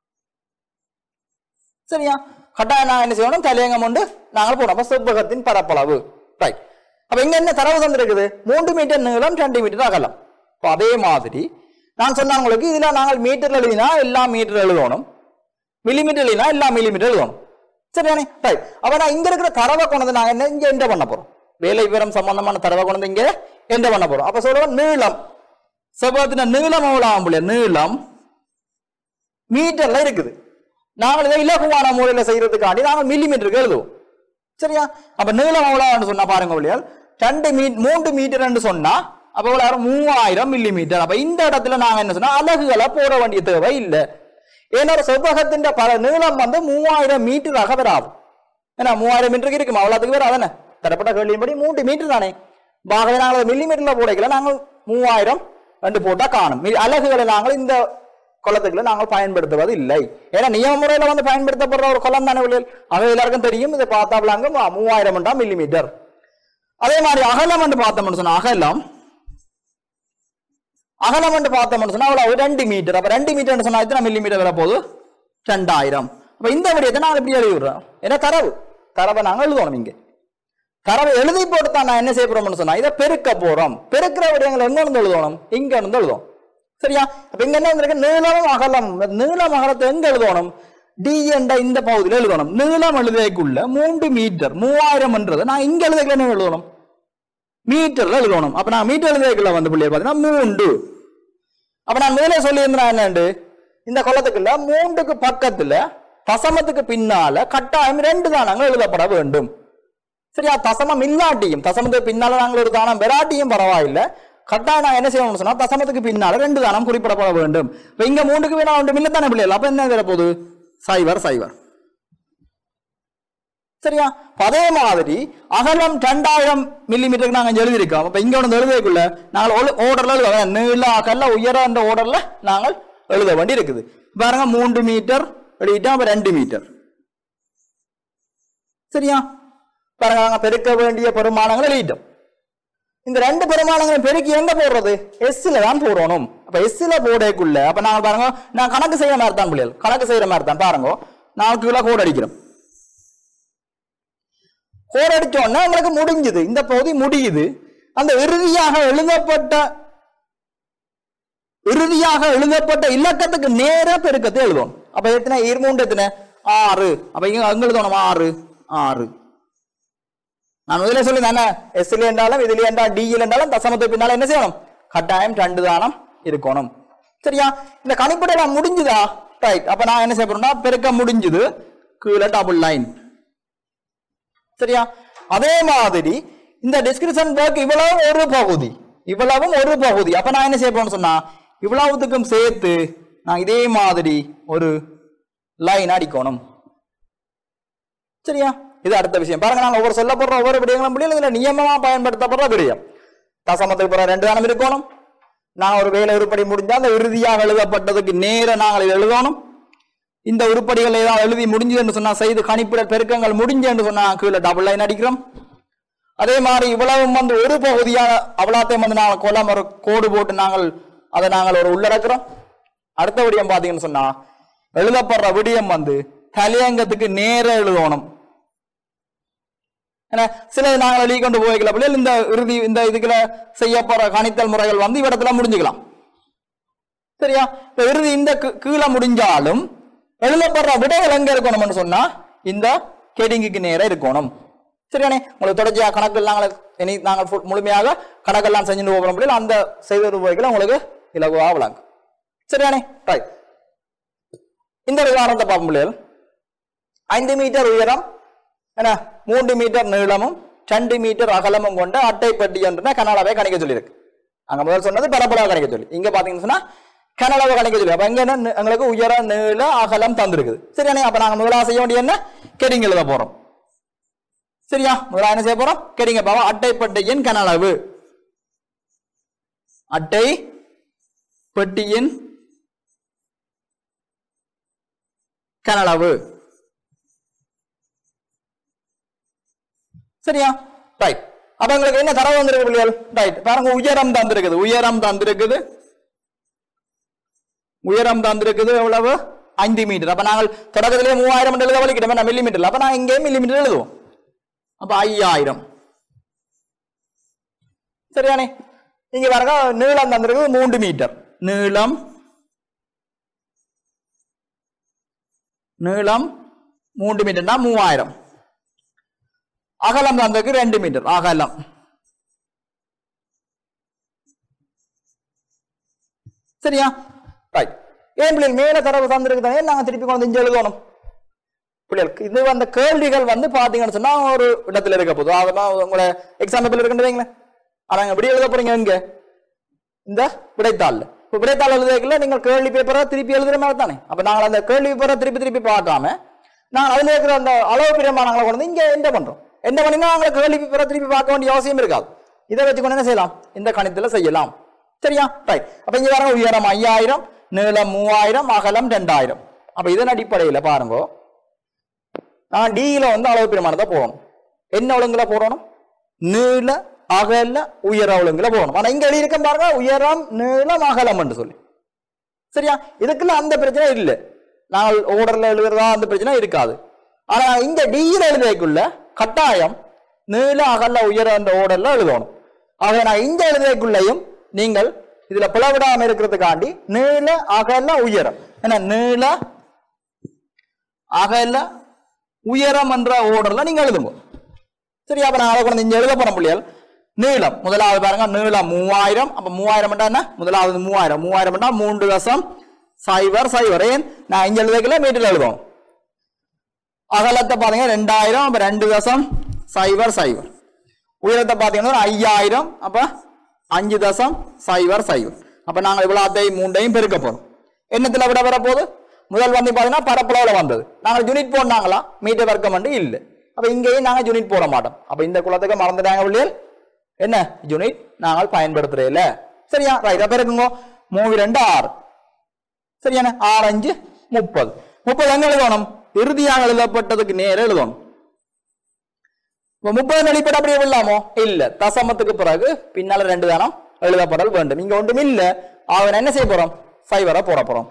A: சரியா கட்டாயம் நான் என்ன செய்யணும் தலையங்கம் உண்டு நாங்கள் போனோம் அப்ப செவ்வகத்தின் பரப்பளவு ரைட் அப்ப இங்க என்ன தரவு தந்திருக்குது மூன்று மீட்டர் நீளம் ரெண்டு மீட்டர் அகலம் அப்ப அதே மாதிரி நான் சொன்ன உங்களுக்கு இதுல நாங்கள் மீட்டர்ல எழுதினா எல்லா மீட்டர் எழுதணும் மில்லிமீட்டர் எழுதினா எல்லா மில்லிமீட்டர் எழுதணும் சரியானே ரைட் அப்ப நான் இங்க இருக்கிற தரவை கொண்டு நாங்க என்ன இங்க எந்த பண்ண போறோம் வேலை விவரம் சம்பந்தமான தரவை கொண்டு இங்க எந்த பண்ண போறோம் அப்ப சொல்லுவோம் நீளம் செவ்வகத்தின் நீளம் எவ்வளவு ஆகும் பிள்ளையா? நீளம் மீட்டர்ல இருக்குது நாங்கள் இதை இலகுவான முறையில செய்யறதுக்காண்டி நாங்கள் மில்லி மீட்டருக்கு எழுதுவோம் சரியா அப்ப நீளம் எவ்வளவுன்னு சொன்னா பாருங்க பிள்ளையால் ரெண்டு மீ மூன்று மீட்டர்னு சொன்னா அப்ப எவ்வளவு மூவாயிரம் மில்லி மீட்டர் அப்ப இந்த இடத்துல நாங்க என்ன சொன்னா அலகுகளை போட வேண்டிய தேவை இல்லை ஏன்னா ஒரு செவ்வகத்தின் பல நீளம் வந்து மூவாயிரம் மீட்டராக வராது ஏன்னா மூவாயிரம் மீட்டருக்கு இருக்கும் அவ்வளவுக்கு வராது தானே தரப்பட்ட கேள்வியின்படி மூன்று மீட்டர் தானே ஆகவே நாங்கள் மில்லி மீட்டர்ல போடைக்கல நாங்கள் மூவாயிரம் ரெண்டு போட்டா காணும் மீ- அலகுகளை நாங்கள் இந்த குளத்துக்குள்ள நாங்கள் பயன்படுத்துவது இல்லை ஏன்னா நியம முறையில வந்து பயன்படுத்தப்படுற ஒரு குளம் தானே பிள்ளைகள் ஆக எல்லாருக்கும் தெரியும் இதை பார்த்தாப்லாங்க மூவாயிரம் மில்லி மீட்டர் அதே மாதிரி அகலம் என்று பார்த்தோம்னு சொன்னா அகலம் அகலம் என்று பார்த்தோம்னு சொன்னா அவ்வளவு ரெண்டு மீட்டர் அப்ப ரெண்டு மீட்டர் சொன்னா எத்தனை மில்லி மீட்டர் வரப்போகுது ரெண்டாயிரம் அப்ப இந்த விடயத்தை நாங்கள் இப்படி எழுதி விடுறோம் ஏன்னா தரவு தரவை நாங்கள் எழுதணும் இங்க தரவை எழுதி போட்டு தான் நான் என்ன செய்ய போறோம்னு சொன்னா இதை பெருக்க போறோம் பெருக்கிற விடயங்கள் எங்க இருந்து எழுதணும் இங்க இருந்து எழுதும் சரியா அப்ப இங்க என்ன வந்திருக்கு நீளம் அகலம் நீளம் அகலத்தை எங்க எழுதணும் டி என்ற இந்த பகுதியில் எழுதணும் நீளம் எழுதுறதுக்குள்ள மூன்று மீட்டர் மூவாயிரம் என்றது நான் இங்க எழுதுறதுல என்ன எழுதணும் மீட்டர்ல எழுதணும் அப்ப நான் மீட்டர் எழுதுறதுக்குள்ள வந்து பிள்ளைய பாத்தீங்கன்னா மூன்று அப்ப நான் மேலே சொல்லியிருந்தேன் என்னண்டு இந்த குளத்துக்குள்ள மூன்றுக்கு பக்கத்துல தசமத்துக்கு பின்னால கட்டாயம் ரெண்டு தானங்கள் எழுதப்பட வேண்டும் சரியா தசமம் இல்லாட்டியும் தசமத்துக்கு பின்னால நாங்கள் ஒரு தானம் பெறாட்டியும் பரவாயில்லை கட்டாயம் நான் என்ன செய்யணும்னு சொன்னா தசமத்துக்கு பின்னால ரெண்டு தானம் குறிப்பிடப்பட வேண்டும் இப்ப இங்க மூன்றுக்கு வேணா ஒன்று மில்ல தானே பிள்ளைகள் அப்ப என்ன வர போகுது சைவர் சைவர் சரியா அப்ப அதே மாதிரி அகலம் ரெண்டாயிரம் மில்லி மீட்டருக்கு நாங்க இங்க எழுதியிருக்கோம் அப்ப இங்க ஒன்று எழுதக்குள்ள நாங்கள் ஓர்டர்ல எழுத நீள அகல உயர என்ற ஓர்டர்ல நாங்கள் எழுத வேண்டி இருக்குது பாருங்க மூன்று மீட்டர் எழுதிட்டோம் அப்ப ரெண்டு மீட்டர் சரியா பாருங்க நாங்க பெருக்க வேண்டிய பெருமானங்களை எழுதிட்டோம் இந்த ரெண்டு பெருமானங்களையும் பெருக்கி எங்க போடுறது எஸ்ல தான் போடணும் அப்ப எஸ்ல போடக்குள்ள அப்ப நாங்க பாருங்க நான் கணக்கு செய்யற மாதிரி தான் பிள்ளைகள் கணக்கு செய்யற மாதிரி தான் பாருங்க நாலு கிலோ கோடு அடிக்கிறோம் கோடு அடிச்ச உடனே உங்களுக்கு முடிஞ்சுது இந்த பகுதி முடியுது அந்த இறுதியாக எழுதப்பட்ட இறுதியாக எழுதப்பட்ட இலக்கத்துக்கு நேரா பெருக்கத்தை எழுதணும் அப்ப எத்தனை இருமூன்று எத்தனை ஆறு அப்ப இங்க அங்க எழுதணும் ஆறு ஆறு நான் முதல்ல சொல்லி தானே எஸ்ல என்றாலும் இதுல என்றால் டியில் என்றாலும் தசமத்துக்கு பின்னால என்ன செய்யணும் கட்டாயம் ரெண்டு தானம் இருக்கணும் சரியா இந்த கணிப்பிட நான் முடிஞ்சுதா ரைட் அப்ப நான் என்ன செய்ய போறேன்னா பெருக்க முடிஞ்சுது கீழே டபுள் லைன் சரியா அதே மாதிரி இந்த டிஸ்கிரிப்ஷன் ஒர்க் இவ்வளவு ஒரு பகுதி இவ்வளவும் ஒரு பகுதி அப்ப நான் என்ன செய்ய போறேன்னு சொன்னா இவ்வளவுத்துக்கும் சேர்த்து நான் இதே மாதிரி ஒரு லைன் அடிக்கணும் சரியா இது அடுத்த விஷயம் பாருங்க நாங்க ஒவ்வொரு சொல்ல போடுற ஒவ்வொரு விடயங்களும் முடியல இதுல நியமமா பயன்படுத்தப்படுற விடயம் தசமத்துக்கு பிற ரெண்டு தானம் இருக்கணும் நான் ஒரு வேலை உருப்படி முடிஞ்சா அந்த இறுதியாக எழுதப்பட்டதுக்கு நேர நாங்கள் இதை எழுதணும் இந்த உருப்படிகள் ஏதாவது எழுதி முடிஞ்சதுன்னு சொன்னா செய்து கணிப்பிட பெருக்கங்கள் முடிஞ்சு சொன்னா கீழே டபுள் லைன் அடிக்கிறோம் அதே மாதிரி இவ்வளவும் வந்து ஒரு பகுதியான அவ்வளோத்தையும் வந்து நாங்கள் கொலம் ஒரு கோடு போட்டு நாங்கள் அதை நாங்கள் ஒரு உள்ளடக்கிறோம் அடுத்த விடயம் பார்த்தீங்கன்னு சொன்னா எழுதப்படுற விடயம் வந்து தலையங்கத்துக்கு நேர எழுதணும் ஏன்னா சில நாங்கள் எழுதி கொண்டு போய்க்கல பிள்ளைகள் இந்த இறுதி இந்த இதுக்குள்ள செய்யப்படுற கணித்தல் முறைகள் வந்து இவ்விடத்துல முடிஞ்சுக்கலாம் சரியா இப்ப இறுதி இந்த கீ- கீழே முடிஞ்சாலும் எழுதப்படுற விடைகள் எங்க இருக்கணும்னு சொன்னா இந்த கெடிங்குக்கு நேரா இருக்கணும் சரியானே உங்களுக்கு தொடர்ச்சியா கணக்கு நாங்கள் இனி நாங்கள் full- முழுமையாக கணக்கெல்லாம் செஞ்சுட்டு போகிறோம் பிள்ளைகள் அந்த செய்த ரூபாய்க்குள்ள உங்களுக்கு இலகுவா விளங்கும் சரியானே ரைட் இந்த ஒரு உதாரணத்தை பார்ப்போம் பிள்ளைகள் ஐந்து மீட்டர் உயரம் என்ன மூன்று மீட்டர் நீளமும் ரெண்டு மீட்டர் அகலமும் கொண்ட அட்டைப்பட்டி என்ற கனடாவை கணிக்க சொல்லியிருக்கு அங்க முதல் சொன்னது பரப்பளவு கணிக்க சொல்லி இங்க பாத்தீங்கன்னு சொன்னா கனளவு கணிக்க சொல்லி அப்ப இங்க என்ன நி- எங்களுக்கு உயர நீள அகலம் தந்திருக்குது சரியானே அப்ப நாங்க முதலாக செய்ய வேண்டிய என்ன கெடிங்க எழுத போறோம் சரியா முதல்ல என்ன செய்ய போறோம் கெடிங்க பாவம் அட்டைப்பட்டியின் கனளவு அட்டை பெட்டியின் கனளவு சரியா ரைட் அப்ப உங்களுக்கு என்ன தரவு வந்திருக்கு பிள்ளைகள் ரைட் பாருங்க உயரம் தந்திருக்குது உயரம் தந்திருக்குது உயரம் தந்திருக்குது எவ்வளவு ஐந்து மீட்டர் அப்ப நாங்கள் தொடக்கத்திலே மூவாயிரம் என்று எழுத வலிக்கிட்டோம் மில்லி மீட்டர் அப்ப நான் இங்கே மில்லி மீட்டர் எழுதுவோம் அப்ப ஐயாயிரம் சரியானே இங்க பாருங்க நீளம் தந்திருக்குது மூன்று மீட்டர் நீளம் நீளம் மூன்று மீட்டர்னா மூவாயிரம் அகலம் தந்ததுக்கு ரெண்டு மீட்டர் அகலம் சரியா ரைட் ஏன் பிள்ளைகள் மேல தரவு தந்திருக்கு தானே நாங்க திருப்பி கொண்டு வந்து இங்க எழுதணும் பிள்ளைகளுக்கு இது அந்த கேள்விகள் வந்து பாத்தீங்கன்னு சொன்னா ஒரு இடத்துல இருக்க போதும் அதெல்லாம் உங்களோட எக்ஸாம்பிள் இருக்குன்னு வைங்களேன் ஆனா இங்க இப்படி எழுத போறீங்க எங்க இந்த விடைத்தாள்ல இப்ப விடைத்தாள் எழுதுறதுக்குள்ள நீங்கள் கேள்வி பேப்பரை திருப்பி எழுதுற மாதிரி தானே அப்ப நாங்கள் அந்த கேள்வி பேப்பரை திருப்பி திருப்பி பார்க்காம நாங்கள் அதுல இருக்கிற அந்த அளவு பிரமாணங்களை கொண்டு வந்து இங்க என்ன பண்றோம் என்ன பண்ணினா நாங்கள் கேள்வி பேப்பரை திருப்பி பார்க்க வேண்டிய அவசியம் இருக்காது இதை வச்சு கொண்டு என்ன செய்யலாம் இந்த கணித்துல செய்யலாம் சரியா ரைட் அப்ப இங்க வர உயரம் ஐயாயிரம் நீளம் மூவாயிரம் அகலம் ரெண்டாயிரம் அப்ப இதன் அடிப்படையில பாருங்க நான் டியில வந்து அளவு பிரமாணத்தை போடணும் என்ன ஒழுங்குல போடணும் நீள அகல உயர ஒழுங்குல போடணும் ஆனா இங்க எழுதியிருக்க பாருங்க உயரம் நீளம் அகலம் என்று சொல்லி சரியா இதுக்குள்ள அந்த பிரச்சனை இல்லை நாங்கள் ஓர்டர்ல எழுதுறதா அந்த பிரச்சனை இருக்காது ஆனா இங்க டியில் எழுதுறதுக்குள்ள கட்டாயம் நீள அகல உயர என்ற ஓர்டர்ல எழுதணும் ஆக நான் இங்க எழுதுறதுக்குள்ளேயும் நீங்கள் இதுல பிளவிடாம இருக்கிறதுக்காண்டி நீள அகல உயரம் ஏன்னா நீள அகல உயரம் என்ற ஓர்டர்ல நீங்க எழுதுங்க சரி அப்ப நான் அதை கொண்டு இங்க எழுத போறோம் பிள்ளைகள் நீளம் முதலாவது பாருங்க நீளம் மூவாயிரம் அப்ப மூவாயிரம் என்ன முதலாவது மூவாயிரம் மூவாயிரம் மூன்று தசம் சைபர் சைபர் ஏன் நான் இங்க எழுதக்கல மீட்டர் எழுதுவோம் அகலத்தை பாத்தீங்க ரெண்டாயிரம் அப்ப ரெண்டு தசம் சைபர் சைபர் உயரத்தை பாத்தீங்கன்னா ஒரு ஐயாயிரம் அப்ப அஞ்சு தசம் சைபர் சைபர் அப்ப நாங்க இவ்வளோத்தையும் மூண்டையும் பெருக்க போறோம் என்னத்துல விட வர போகுது முதல் வந்து பாத்தீங்கன்னா பரப்பளவுல வந்தது நாங்க யூனிட் போடனாங்களா மீட்டர் வர்க்கம் வந்து இல்ல அப்ப இங்கேயும் நாங்க யூனிட் போட மாட்டோம் அப்ப இந்த குளத்துக்கு மறந்துட்டாங்க பிள்ளைகள் என்ன யூனிட் நாங்கள் பயன்படுத்துறே இல்ல சரியா ரைட் அப்ப இருக்குங்க மூவி ரெண்டு ஆறு சரியான ஆறு அஞ்சு முப்பது முப்பது எங்க எழுதணும் இறுதியாக எழுதப்பட்டதுக்கு நேர எழுதணும் இப்ப முப்பது அடிப்படை அப்படியே விடலாமோ இல்ல தசமத்துக்கு பிறகு பின்னால ரெண்டு தானம் எழுதப்படல் வேண்டும் இங்க ஒன்றும் இல்ல அவன் என்ன செய்ய போறோம் சைவரை போட போறோம்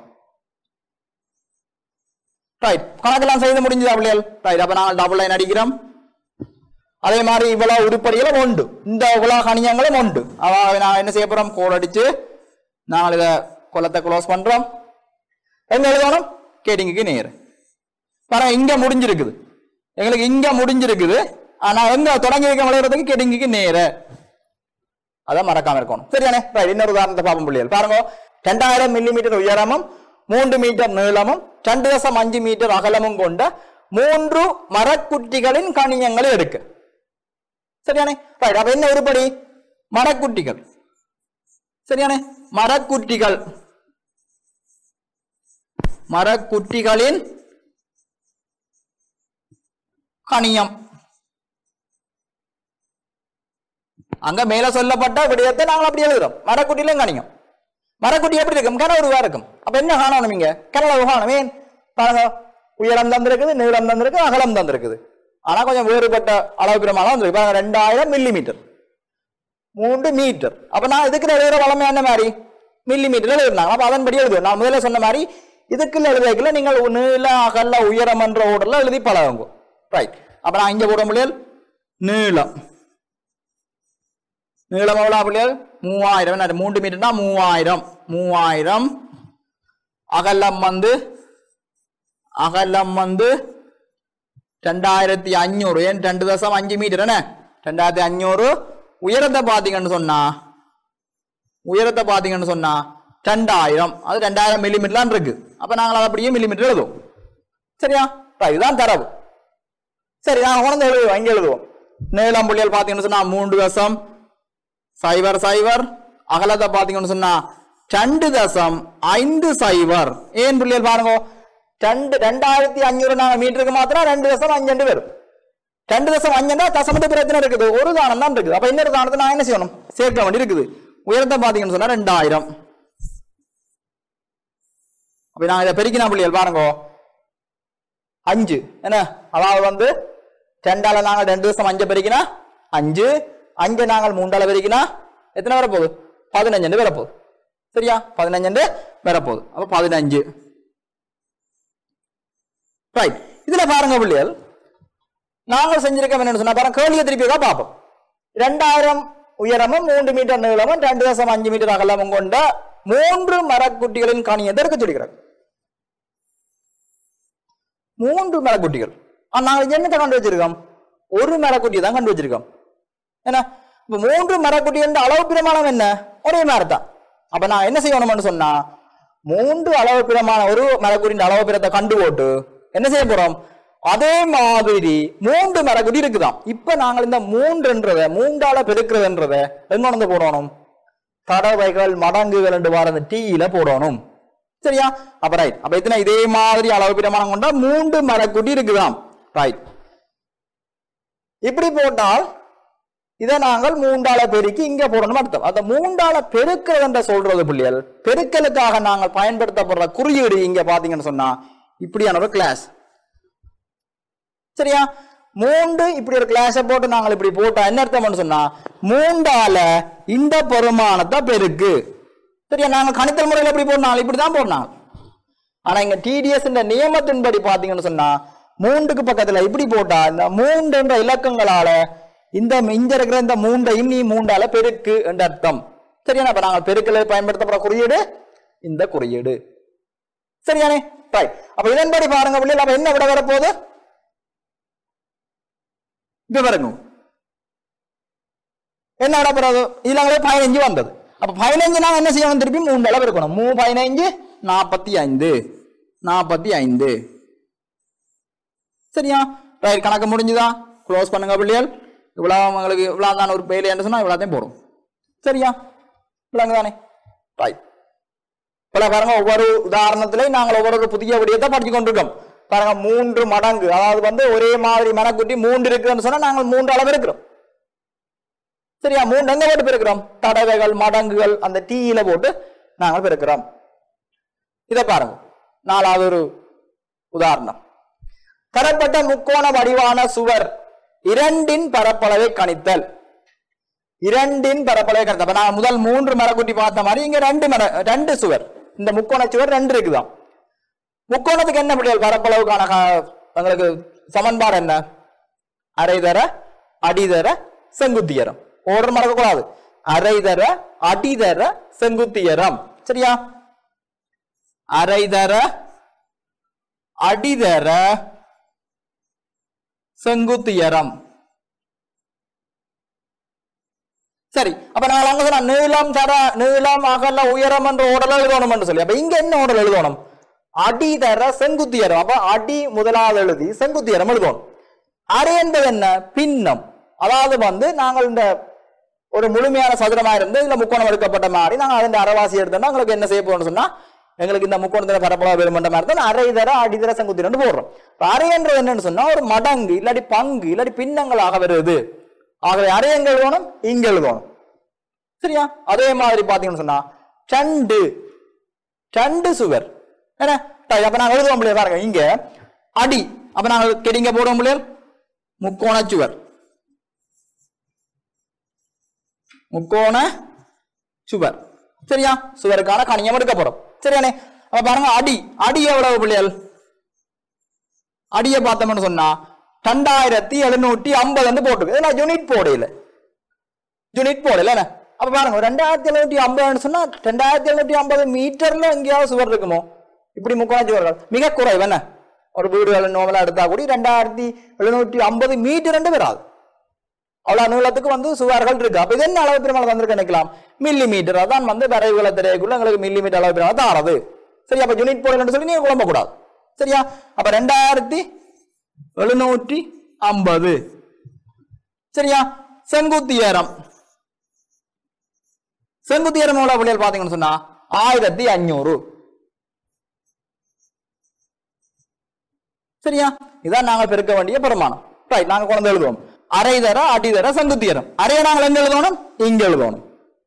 A: ரைட் கணக்கெல்லாம் செய்து முடிஞ்சதா பிள்ளைகள் ரைட் அப்ப நாங்கள் டபுள் லைன் அடிக்கிறோம் அதே மாதிரி இவ்வளவு உருப்படிகளும் உண்டு இந்த இவ்வளவு கணியங்களும் உண்டு அதாவது நான் என்ன செய்ய போறோம் கோட் அடிச்சு நாங்கள் இதை குளத்தை க்ளோஸ் பண்றோம் எங்க எழுதணும் கேட்டிங்குக்கு நேர் பாருங்க இங்க முடிஞ்சிருக்குது எங்களுக்கு இங்க முடிஞ்சிருக்குது ஆனா எங்க தொடங்கி வைக்க விளையாடுறதுக்கு கேட்டிங்குக்கு நேர அதை மறக்காம இருக்கணும் சரியானே ரைட் இன்னொரு உதாரணத்தை பார்ப்போம் பிள்ளைகள் பாருங்க ரெண்டாயிரம் மில்லி மீட்டர் உயரமும் மூன்று மீட்டர் நீளமும் ரெண்டு தசம் அஞ்சு மீட்டர் அகலமும் கொண்ட மூன்று மரக்குட்டிகளின் கணியங்களை எடுக்க சரியானே ரைட் அப்ப என்ன உருப்படி மரக்குட்டிகள் சரியானே மரக்குட்டிகள் மரக்குட்டிகளின் கணியம் அங்க மேல சொல்லப்பட்ட விடயத்தை நாங்கள் அப்படி எழுதுறோம் மரக்குட்டியிலும் கணியம் மரக்குட்டி எப்படி இருக்கும் கனவுருவா இருக்கும் அப்ப என்ன காணணும் இங்க கனவு காணும் ஏன் பாருங்க உயரம் தந்திருக்குது நீளம் தந்திருக்கு அகலம் தந்திருக்குது ஆனா கொஞ்சம் வேறுபட்ட அளவு பிரமாணம் வந்திருக்கு பாருங்க ரெண்டாயிரம் மில்லி மீட்டர் மூன்று மீட்டர் அப்ப நான் இதுக்கு எழுதுற வளமை என்ன மாதிரி மில்லி மீட்டர் எழுதுனாங்க அப்ப அதன்படி எழுதுவோம் நான் முதல்ல சொன்ன மாதிரி இதுக்குள்ள எழுதுறதுக்குள்ள நீங்கள் நீள அகல உயரம் என்ற ஓடல எழுதி பழகுங்க ரைட் அப்ப நான் இங்க போட முடியல் நீளம் நீளம் எவ்வளவு பிள்ளைகள் மூவாயிரம் என்ன மூன்று மீட்டர்னா மூவாயிரம் மூவாயிரம் அகலம் வந்து அகலம் வந்து ரெண்டாயிரத்தி அஞ்சூறு ஏன் ரெண்டு தசம் அஞ்சு மீட்டர் என்ன ரெண்டாயிரத்தி அஞ்சூறு உயரத்தை பாத்தீங்கன்னு சொன்னா உயரத்தை பாத்தீங்கன்னு சொன்னா ரெண்டாயிரம் அது ரெண்டாயிரம் மில்லிமீட்டர் இருக்கு அப்ப நாங்கள் அதை அப்படியே மில்லிமீட்டர் எழுதுவோம் சரியா right, இதுதான் தரவு சரி நாங்கள் உணர்ந்து எழுதுவோம் இங்க எழுதுவோம் நீளம் புள்ளியல் பாத்தீங்கன்னு சொன்னா மூன்று தசம் சைபர் சைபர் அகலத்தை பாத்தீங்கன்னு சொன்னா ரெண்டு தசம் ஐந்து சைபர் ஏன் புள்ளியல் பாருங்க ரெண்டு ரெண்டாயிரத்தி அஞ்சூறு நாங்க மீட்டருக்கு மாத்திரம் ரெண்டு தசம் அஞ்சு வரும் ரெண்டு தசம் அஞ்சுனா தசமத்து பிரச்சனை இருக்குது ஒரு தானம் தான் இருக்குது அப்ப இன்னொரு தானத்தை நான் என்ன செய்யணும் சேர்க்க வேண்டி இருக்குது உயரத்தை பாத்தீங்கன்னு சொன்னா ரெண்டாயிரம் அப்ப நாங்க இதை பெருக்கினா புள்ளியல் பாருங்க அஞ்சு என்ன அதாவது வந்து ரெண்டால நாங்கள் ரெண்டு வருஷம் அஞ்சு பெருக்கினா அஞ்சு அஞ்சு நாங்கள் மூண்டால பெருக்கினா எத்தனை வரப்போகுது பதினஞ்சு வரப்போகுது சரியா பதினஞ்சு வரப்போகுது அப்ப பதினஞ்சு ரைட் இதுல பாருங்க பிள்ளைகள் நாங்கள் செஞ்சிருக்கோம் என்னன்னு சொன்னா பாருங்க கேள்வியை திருப்பி தான் பார்ப்போம் ரெண்டாயிரம் உயரமும் மூன்று மீட்டர் நீளமும் ரெண்டு தசம் அஞ்சு மீட்டர் அகலமும் கொண்ட மூன்று மரக்குட்டிகளின் கணியத்தை இருக்க சொல்லிக்கிறார் மூன்று மரக்குட்டிகள் ஆனா நாங்கள் என்னத்தை கண்டு வச்சிருக்கோம் ஒரு மரக்குட்டியை தான் கண்டு வச்சிருக்கோம் என்ன இப்ப மூன்று மரக்குட்டி என்ற அளவு பிரமாணம் என்ன ஒரே மாதிரி தான் அப்ப நான் என்ன செய்யணும்னு சொன்னா மூன்று அளவு பிரமாணம் ஒரு மரக்குட்டியின் அளவு பிரத்தை கண்டு போட்டு என்ன செய்ய போறோம் அதே மாதிரி மூன்று மரக்குட்டி இருக்குதாம் இப்ப நாங்கள் இந்த மூன்றுன்றத மூன்றால பெருக்கிறதுன்றத எங்க வந்து போடணும் தடவைகள் மடங்குகள் என்று வர அந்த டீயில போடணும் சரியா அப்ப ரைட் அப்ப எத்தனை இதே மாதிரி அளவு பிரமாணம் கொண்ட மூன்று மரக்குட்டி இருக்குதாம் ரைட் இப்படி போட்டால் இதை நாங்கள் மூன்றால பெருக்கி இங்க போடணும் அர்த்தம் அந்த மூன்றால பெருக்கிறது என்ற சொல்றது பிள்ளைகள் பெருக்கலுக்காக நாங்கள் பயன்படுத்தப்படுற குறியீடு இங்க பாத்தீங்கன்னு சொன்னா இப்படியான ஒரு கிளாஸ் சரியா மூன்று இப்படி ஒரு கிளாஸை போட்டு நாங்கள் இப்படி போட்டா என்ன அர்த்தம்னு சொன்னா மூன்றால இந்த பெருமானத்தை பெருக்கு சரியா நாங்க கணித்தல் முறையில் எப்படி போடணும் இப்படிதான் போடணும் ஆனா இங்க டிடிஎஸ் இந்த நியமத்தின்படி பாத்தீங்கன்னு சொன்னா மூன்றுக்கு பக்கத்துல இப்படி போட்டா இந்த மூன்று என்ற இலக்கங்களால இந்த இங்க இருக்கிற இந்த மூன்றையும் நீ மூன்றால பெருக்கு என்ற அர்த்தம் சரியா அப்ப நாங்கள் பெருக்கல பயன்படுத்தப்படுற குறியீடு இந்த குறியீடு சரியானே ரைட் அப்ப இதன்படி பாருங்க பிள்ளைகள் அப்ப என்ன விட வரப்போகுது இப்ப பாருங்க என்ன விட போறது இதுல பதினஞ்சு வந்தது அப்ப பதினஞ்சு நாங்க என்ன செய்யணும் திருப்பி மூணு அளவு இருக்கணும் மூணு பதினஞ்சு நாற்பத்தி ஐந்து நாற்பத்தி ஐந்து சரியா ரைட் கணக்கு முடிஞ்சுதா க்ளோஸ் பண்ணுங்க பிள்ளைகள் இவ்வளவு உங்களுக்கு இவ்வளவு தான் ஒரு பெயில் என்ன சொன்னா இவ்வளோத்தையும் போடும் சரியா இவ்வளவு தானே ரைட் இப்ப பாருங்க ஒவ்வொரு உதாரணத்திலையும் நாங்கள் ஒவ்வொரு புதிய விடயத்தை படிச்சு கொண்டிருக்கோம் பாருங்க மூன்று மடங்கு அதாவது வந்து ஒரே மாதிரி மனக்குட்டி மூன்று இருக்குன்னு சொன்னா நாங்கள் மூன்று அளவு இருக்கிறோம் சரியா மூன்று எங்க போட்டு பெருக்கிறோம் தடவைகள் மடங்குகள் அந்த டீயில போட்டு நாங்கள் பெருக்கிறோம் இதை பாருங்க நாலாவது ஒரு உதாரணம் தரப்பட்ட முக்கோண வடிவான சுவர் இரண்டின் பரப்பளவை கணித்தல் இரண்டின் பரப்பளவை கணித்தல் அப்ப நான் முதல் மூன்று மரக்குட்டி பார்த்த மாதிரி இங்க ரெண்டு மர ரெண்டு சுவர் இந்த முக்கோண சுவர் ரெண்டு இருக்குதாம் முக்கோணத்துக்கு என்ன பிள்ளைகள் பரப்பளவுக்கான கா- உங்களுக்கு சமன்பாடு என்ன அரைதர அடிதர செங்குத்தியரம் ஓர்டர் மறக்கக்கூடாது அரைதர அடிதர செங்குத்தியரம் சரியா அரைதர அடிதர செங்குத்தியரம் சரி அப்ப நாங்கள் அங்க சொன்ன நீளம் தர நீளம் அகல உயரம் என்ற ஓடல் எழுதணும் சொல்லி அப்ப இங்க என்ன ஓடல் எழுதணும் அடி தர செங்குத்தியரம் அப்ப அடி முதலாவது எழுதி செங்குத்தியரம் எழுதணும் அரை என்பது என்ன பின்னம் அதாவது வந்து நாங்கள் இந்த ஒரு முழுமையான சதுரமா இருந்து இதுல முக்கோணம் எடுக்கப்பட்ட மாதிரி நாங்க அதன் அரைவாசி எடுத்தோம்னா உங்களுக்கு என்ன செய்ய போறோம்னு சொன்னா எங்களுக்கு இந்த முக்கோணத்துல பரப்பளவு வேறுமன்ற மாதிரி இருந்தால் அரை தர அடிதர செங்குத்திரம் போடுறோம் இப்ப அரைன்றது என்னன்னு சொன்னா ஒரு மடங்கு இல்லாட்டி பங்கு இல்லாட்டி பின்னங்களாக வருது ஆகவே அரை எங்க எழுதணும் இங்க எழுதணும் சரியா அதே மாதிரி பாத்தீங்கன்னு சொன்னா சண்டு சண்டு சுவர் என்ன சரி, அப்ப நாங்க எழுதுவோம் பிள்ளைய பாருங்க இங்க அடி அப்ப நாங்க கெடிங்க போடுவோம் பிள்ளைகள் முக்கோண சுவர் முக்கோண சுவர் சரியா சுவருக்கான கணியம் எடுக்க போறோம் சரியானே அப்ப பாருங்க அடி அடி எவ்வளவு பிள்ளைகள் அடியை பார்த்தோம்னு சொன்னா ரெண்டாயிரத்தி எழுநூற்றி ஐம்பதுன்னு போட்டுருக்கு இதெல்லாம் யூனிட் போடையில யூனிட் போடல என்ன அப்ப பாருங்க ஒரு ரெண்டாயிரத்தி எழுநூற்றி ஐம்பதுன்னு சொன்னா ரெண்டாயிரத்தி எழுநூற்றி ஐம்பது மீட்டர்ல எங்கேயாவது சுவர் இருக்குமோ இப்படி முக்கோண சுவர்கள் மிக குறைவு என்ன ஒரு வீடுகள் நோமலா எடுத்தா கூட ரெண்டாயிரத்தி எழுநூற்றி ஐம்பது மீட்டர் ரெண்டு வராது அவ்வளவு நீளத்துக்கு வந்து சுவர்கள் இருக்கு அப்ப இது என்ன அளவு பெருமாள் தந்திருக்கு நினைக்கலாம் மில்லி மீட்டர் அதான் வந்து வரைவுகளை தெரியக்குள்ள எங்களுக்கு மில்லி மீட்டர் அளவு பெருமாள் தாரது சரி அப்ப யூனிட் போடலன்னு சொல்லி நீங்க குழம்ப கூடாது சரியா அப்ப ரெண்டாயிரத்தி எழுநூற்றி ஐம்பது சரியா செங்குத்தியரம் செங்குத்தியரம் எவ்வளவு பிள்ளைகள் பாத்தீங்கன்னு சொன்னா ஆயிரத்தி அஞ்சூறு சரியா இதான் நாங்க பெருக்க வேண்டிய பெருமானம் ரைட் நாங்க குழந்தை எழுதுவோம் அரை தர அடி தர செங்குத்தியரம் அரையை நாங்கள் எங்க எழுதணும் இங்க எழுதணும்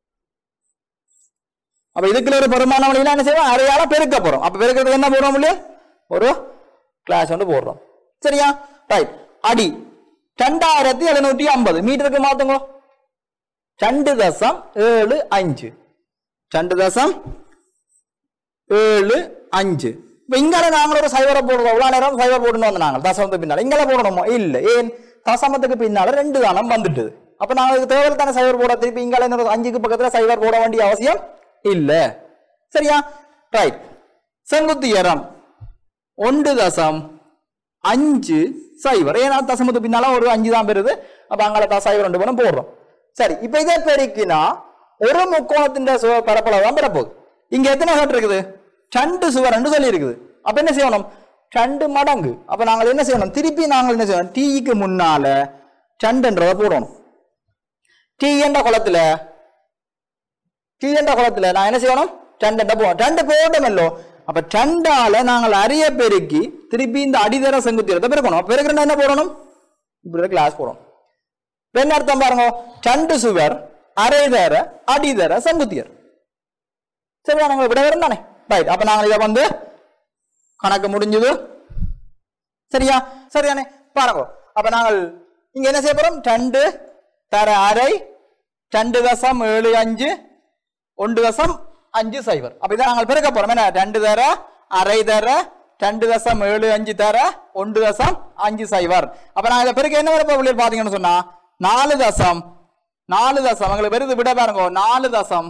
A: அப்ப இதுக்குள்ள ஒரு பெருமான வழியில என்ன செய்வோம் அரையால பெருக்க போறோம் அப்ப பெருக்கிறதுக்கு என்ன போடுறோம் இல்லையா ஒரு கிளாஸ் வந்து போடுறோம் சரியா ரைட் அடி ரெண்டாயிரத்தி எழுநூற்றி ஐம்பது மீட்டருக்கு மாத்துங்க ரெண்டு தசம் ஏழு அஞ்சு ரெண்டு தசம் ஏழு அஞ்சு இப்ப இங்கால நாங்கள் ஒரு சைவரை போடுறோம் எவ்வளவு நேரம் சைவர் போட்டுன்னு வந்த நாங்கள் தசமத்துக்கு பின்னால இங்கால போடணுமோ இல்ல ஏன் தசமத்துக்கு பின்னால ரெண்டு தானம் வந்துட்டுது அப்ப நாங்க இதுக்கு தேவையில்ல தானே சைவர் போட திருப்பி இங்கால இன்னொரு அஞ்சுக்கு பக்கத்துல சைவர் போட வேண்டிய அவசியம் இல்ல சரியா ரைட் செங்குத்தியரம் ஒன்று தசம் அஞ்சு சைவர் ஏன்னா தசமத்துக்கு பின்னால ஒரு அஞ்சு தான் பெறுது அப்ப அங்கால தான் சைவர் ரெண்டு பணம் போடுறோம் சரி இப்ப இதை பெருக்கினா ஒரு முக்கோணத்தின் சுவர் பரப்பளவு தான் பெறப்போகுது இங்க எத்தனை ஹெட் இருக்குது ரெண்டு சுவர் ரெண்டு சொல்லி இருக்குது அப்ப என்ன செய்யணும் ரெண்டு மடங்கு அப்ப நாங்கள் என்ன செய்யணும் திருப்பி நாங்கள் என்ன செய்யணும் டீக்கு முன்னால ரெண்டுன்றதை போடணும் டீ என்ற குளத்துல டீ என்ற குளத்துல நான் என்ன செய்யணும் ரெண்டு போ ரெண்டு போட்டோமல்லோ அப்ப ரெண்டால நாங்கள் அரிய பெருக்கி திருப்பி இந்த அடிதர செங்குத்திரத்தை பெருக்கணும் அப்ப பெருக்கிறா என்ன போடணும் இப்படி கிளாஸ் போடணும் இப்ப என்ன அர்த்தம் பாருங்க ரெண்டு சுவர் அரை தர அடி தர செங்குத்தியர் சரியா நாங்கள் விட வரும் தானே ரைட் அப்ப நாங்கள் இதை வந்து கணக்கு முடிஞ்சது சரியா சரியானே பாருங்க அப்ப நாங்கள் இங்க என்ன செய்ய போறோம் ரெண்டு தர அரை ரெண்டு தசம் ஏழு அஞ்சு ஒன்று தசம் அஞ்சு சைபர் அப்ப இதை நாங்கள் பெருக்க போறோம் என்ன ரெண்டு தர அரை தர ரெண்டு தசம் ஏழு அஞ்சு தர ஒன்று தசம் அஞ்சு சைபர் அப்ப நான் இதை பெருக்க என்ன வரப்போ உள்ளே பாத்தீங்கன்னு சொன்னா நாலு தசம் நாலு தசம் உங்களுக்கு பெருது விட பாருங்க நாலு தசம்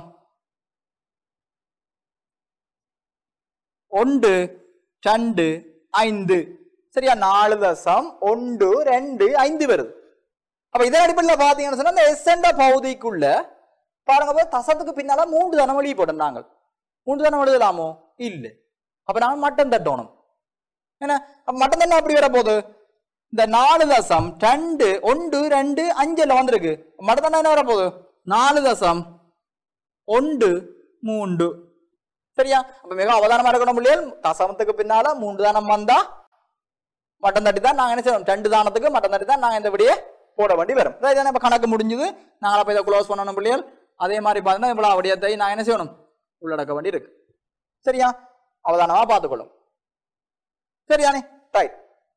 A: ஒன்று ரெண்டு ஐந்து சரியா நாலு தசம் ஒன்று ரெண்டு ஐந்து வருது அப்ப இதன் அடிப்படையில் பாத்தீங்கன்னு சொன்னா இந்த எஸ்என்ட பகுதிக்குள்ள பாருங்க போய் தசத்துக்கு பின்னால மூன்று தனம் வழி போட்டோம் நாங்கள் மூன்று தனம் எழுதலாமோ இல்ல அப்ப நாங்கள் மட்டம் தட்டணும் என்ன அப்ப மட்டம் தண்ணா அப்படி வர போகுது இந்த நாலு தசம் ரெண்டு ஒன்று ரெண்டு அஞ்சுல வந்திருக்கு மட்டம் தண்ணா என்ன வர போகுது நாலு தசம் ஒன்று மூன்று சரியா அப்ப மிக அவதானமா இருக்கணும் பிள்ளைகள் தசமத்துக்கு பின்னால மூன்று தானம் வந்தா மட்டம் தட்டி தான் நாங்க என்ன செய்வோம் ரெண்டு தானத்துக்கு மட்டம் தட்டி தான் நாங்க இந்த படியே போட வேண்டி வரும் இதான் இப்ப கணக்கு முடிஞ்சது நாங்கள் அப்ப இதை க்ளோஸ் பண்ணணும் பிள்ளைகள் அதே மாதிரி பார்த்தீங்கன்னா இவ்வளவு வடிவத்தை நான் என்ன செய்யணும் உள்ளடக்க வேண்டி இருக்கு சரியா அவதானமா பார்த்துக்கொள்ளும் சரியானே ரைட்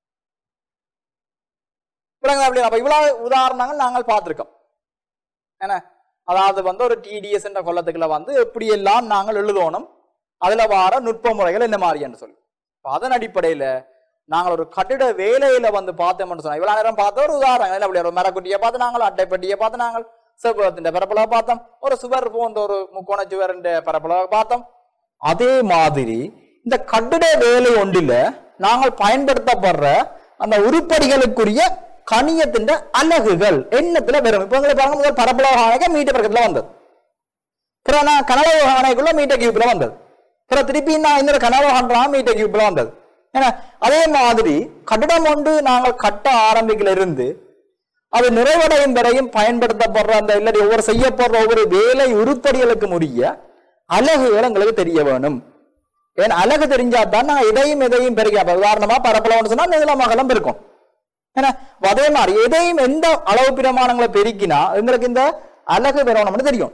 A: விளங்குதா பிள்ளைகள் அப்ப இவ்வளவு உதாரணங்கள் நாங்கள் பார்த்திருக்கோம் என்ன அதாவது வந்து ஒரு டிடிஎஸ் என்ற கொள்ளத்துக்குள்ள வந்து எப்படி எல்லாம் நாங்கள் எழுதணும் அதுல வார நுட்ப முறைகள் என்ன மாதிரி என்று சொல்லி அப்ப அதன் அடிப்படையில நாங்கள் ஒரு கட்டிட வேலையில வந்து பார்த்தோம்னு சொன்னா இவ்வளவு நேரம் பார்த்த ஒரு உதாரணம் என்ன அப்படி ஒரு மரக்குட்டியை பார்த்து நாங்கள் அட்டைப்பட்டியை பார்த்து நாங்கள் செவ்வகத்தின் பரப்பளவை பார்த்தோம் ஒரு சுவர் போன்ற ஒரு முக்கோண சுவரின் பரப்பளவை பார்த்தோம் அதே மாதிரி இந்த கட்டிட வேலை ஒன்றில நாங்கள் பயன்படுத்தப்படுற அந்த உருப்படிகளுக்குரிய கணியத்தின் அலகுகள் எண்ணத்துல வரும் இப்ப உங்களுக்கு பாருங்க முதல் பரப்பளவு ஆணைக்க மீட்டர் பக்கத்துல வந்தது அப்புறம் நான் கனவு ஆணைக்குள்ள மீட்டர் கியூப்ல வந்தது அப்புறம் திருப்பி நான் இந்த கனவு ஆண்டாம் மீட்டர் கியூப்ல வந்தது ஏன்னா அதே மாதிரி கட்டிடம் ஒன்று நாங்கள் கட்ட ஆரம்பிக்கல இருந்து அது நிறைவடையும் வரையும் பயன்படுத்தப்படுற அந்த இல்லாட்டி ஒவ்வொரு செய்யப்படுற ஒவ்வொரு வேலை உருப்படிகளுக்கு உரிய அலகுகள் எங்களுக்கு தெரிய வேணும் ஏன் அழகு தெரிஞ்சா தான் நான் எதையும் எதையும் பெருக்க அப்ப உதாரணமா பரப்பளவுன்னு சொன்னா நீளம் அகலம் இருக்கும் ஏன்னா அதே மாதிரி எதையும் எந்த அளவு பிரமாணங்களை பெருக்கினா எங்களுக்கு இந்த அழகு பெறணும்னு தெரியும்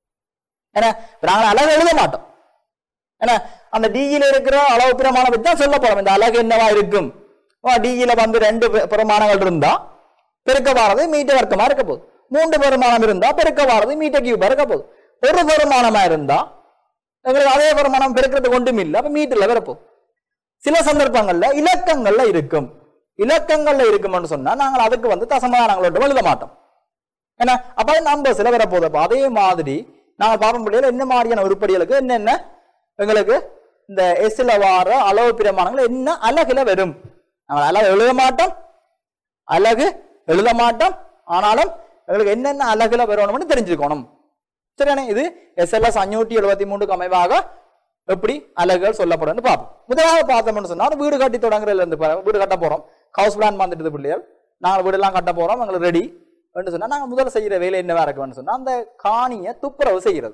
A: ஏன்னா நாங்கள் அழகு எழுத மாட்டோம் ஏன்னா அந்த டிஇல இருக்கிற அளவு பிரமாணம் வச்சு தான் சொல்ல போறோம் இந்த அழகு என்னவா இருக்கும் டிஇல வந்து ரெண்டு பெ- பிரமாணங்கள் இருந்தா பெருக்க வாரது மீட்டர் வர்க்கமா இருக்க போகுது மூன்று பெருமானம் இருந்தா பெருக்க வாரது மீட்டர் கியூபா இருக்க போகுது ஒரு பெருமானமா இருந்தா எங்களுக்கு அதே பெருமானம் பெருக்கிறதுக்கு ஒன்றும் இல்லை அப்ப மீட்டர்ல வரப்போகுது சில சந்தர்ப்பங்கள்ல இலக்கங்கள்ல இருக்கும் இலக்கங்கள்ல இருக்கும்னு சொன்னா நாங்கள் அதுக்கு வந்து தசமானங்களோட எழுத மாட்டோம் ஏன்னா அப்ப அது நம்பர்ஸ்ல வரப்போகுது அப்ப அதே மாதிரி நாங்க பார்க்கும் முடியல என்ன மாதிரியான உருப்படிகளுக்கு என்னென்ன எங்களுக்கு இந்த எஸ்ல வார அளவு பிரமாணங்கள் என்ன அழகுல வரும் நாங்கள் அழகு எழுத மாட்டோம் அழகு எழுத மாட்டோம் ஆனாலும் எங்களுக்கு என்னென்ன அழகுல வரணும்னு தெரிஞ்சுக்கணும் சரியானே இது எஸ்எல்எஸ் அஞ்சூற்றி எழுபத்தி மூணுக்கு அமைவாக எப்படி அழகுகள் சொல்லப்படும் பார்ப்போம் முதலாவது பார்த்தோம்னு சொன்னா ஒரு வீடு கட்டி தொடங்குறதுல இருந்து பாருங்க, வீடு கட்ட போறோம் ஹவுஸ் பிளான் வந்துட்டு பிள்ளைகள் நாங்கள் வீடெல்லாம் கட்ட போறோம் எங்களுக்கு ரெடி சொன்னா நாங்க முதல்ல செய்யற வேலை என்னவா இருக்குன்னு சொன்னா அந்த காணிய துப்புரவு செய்யறது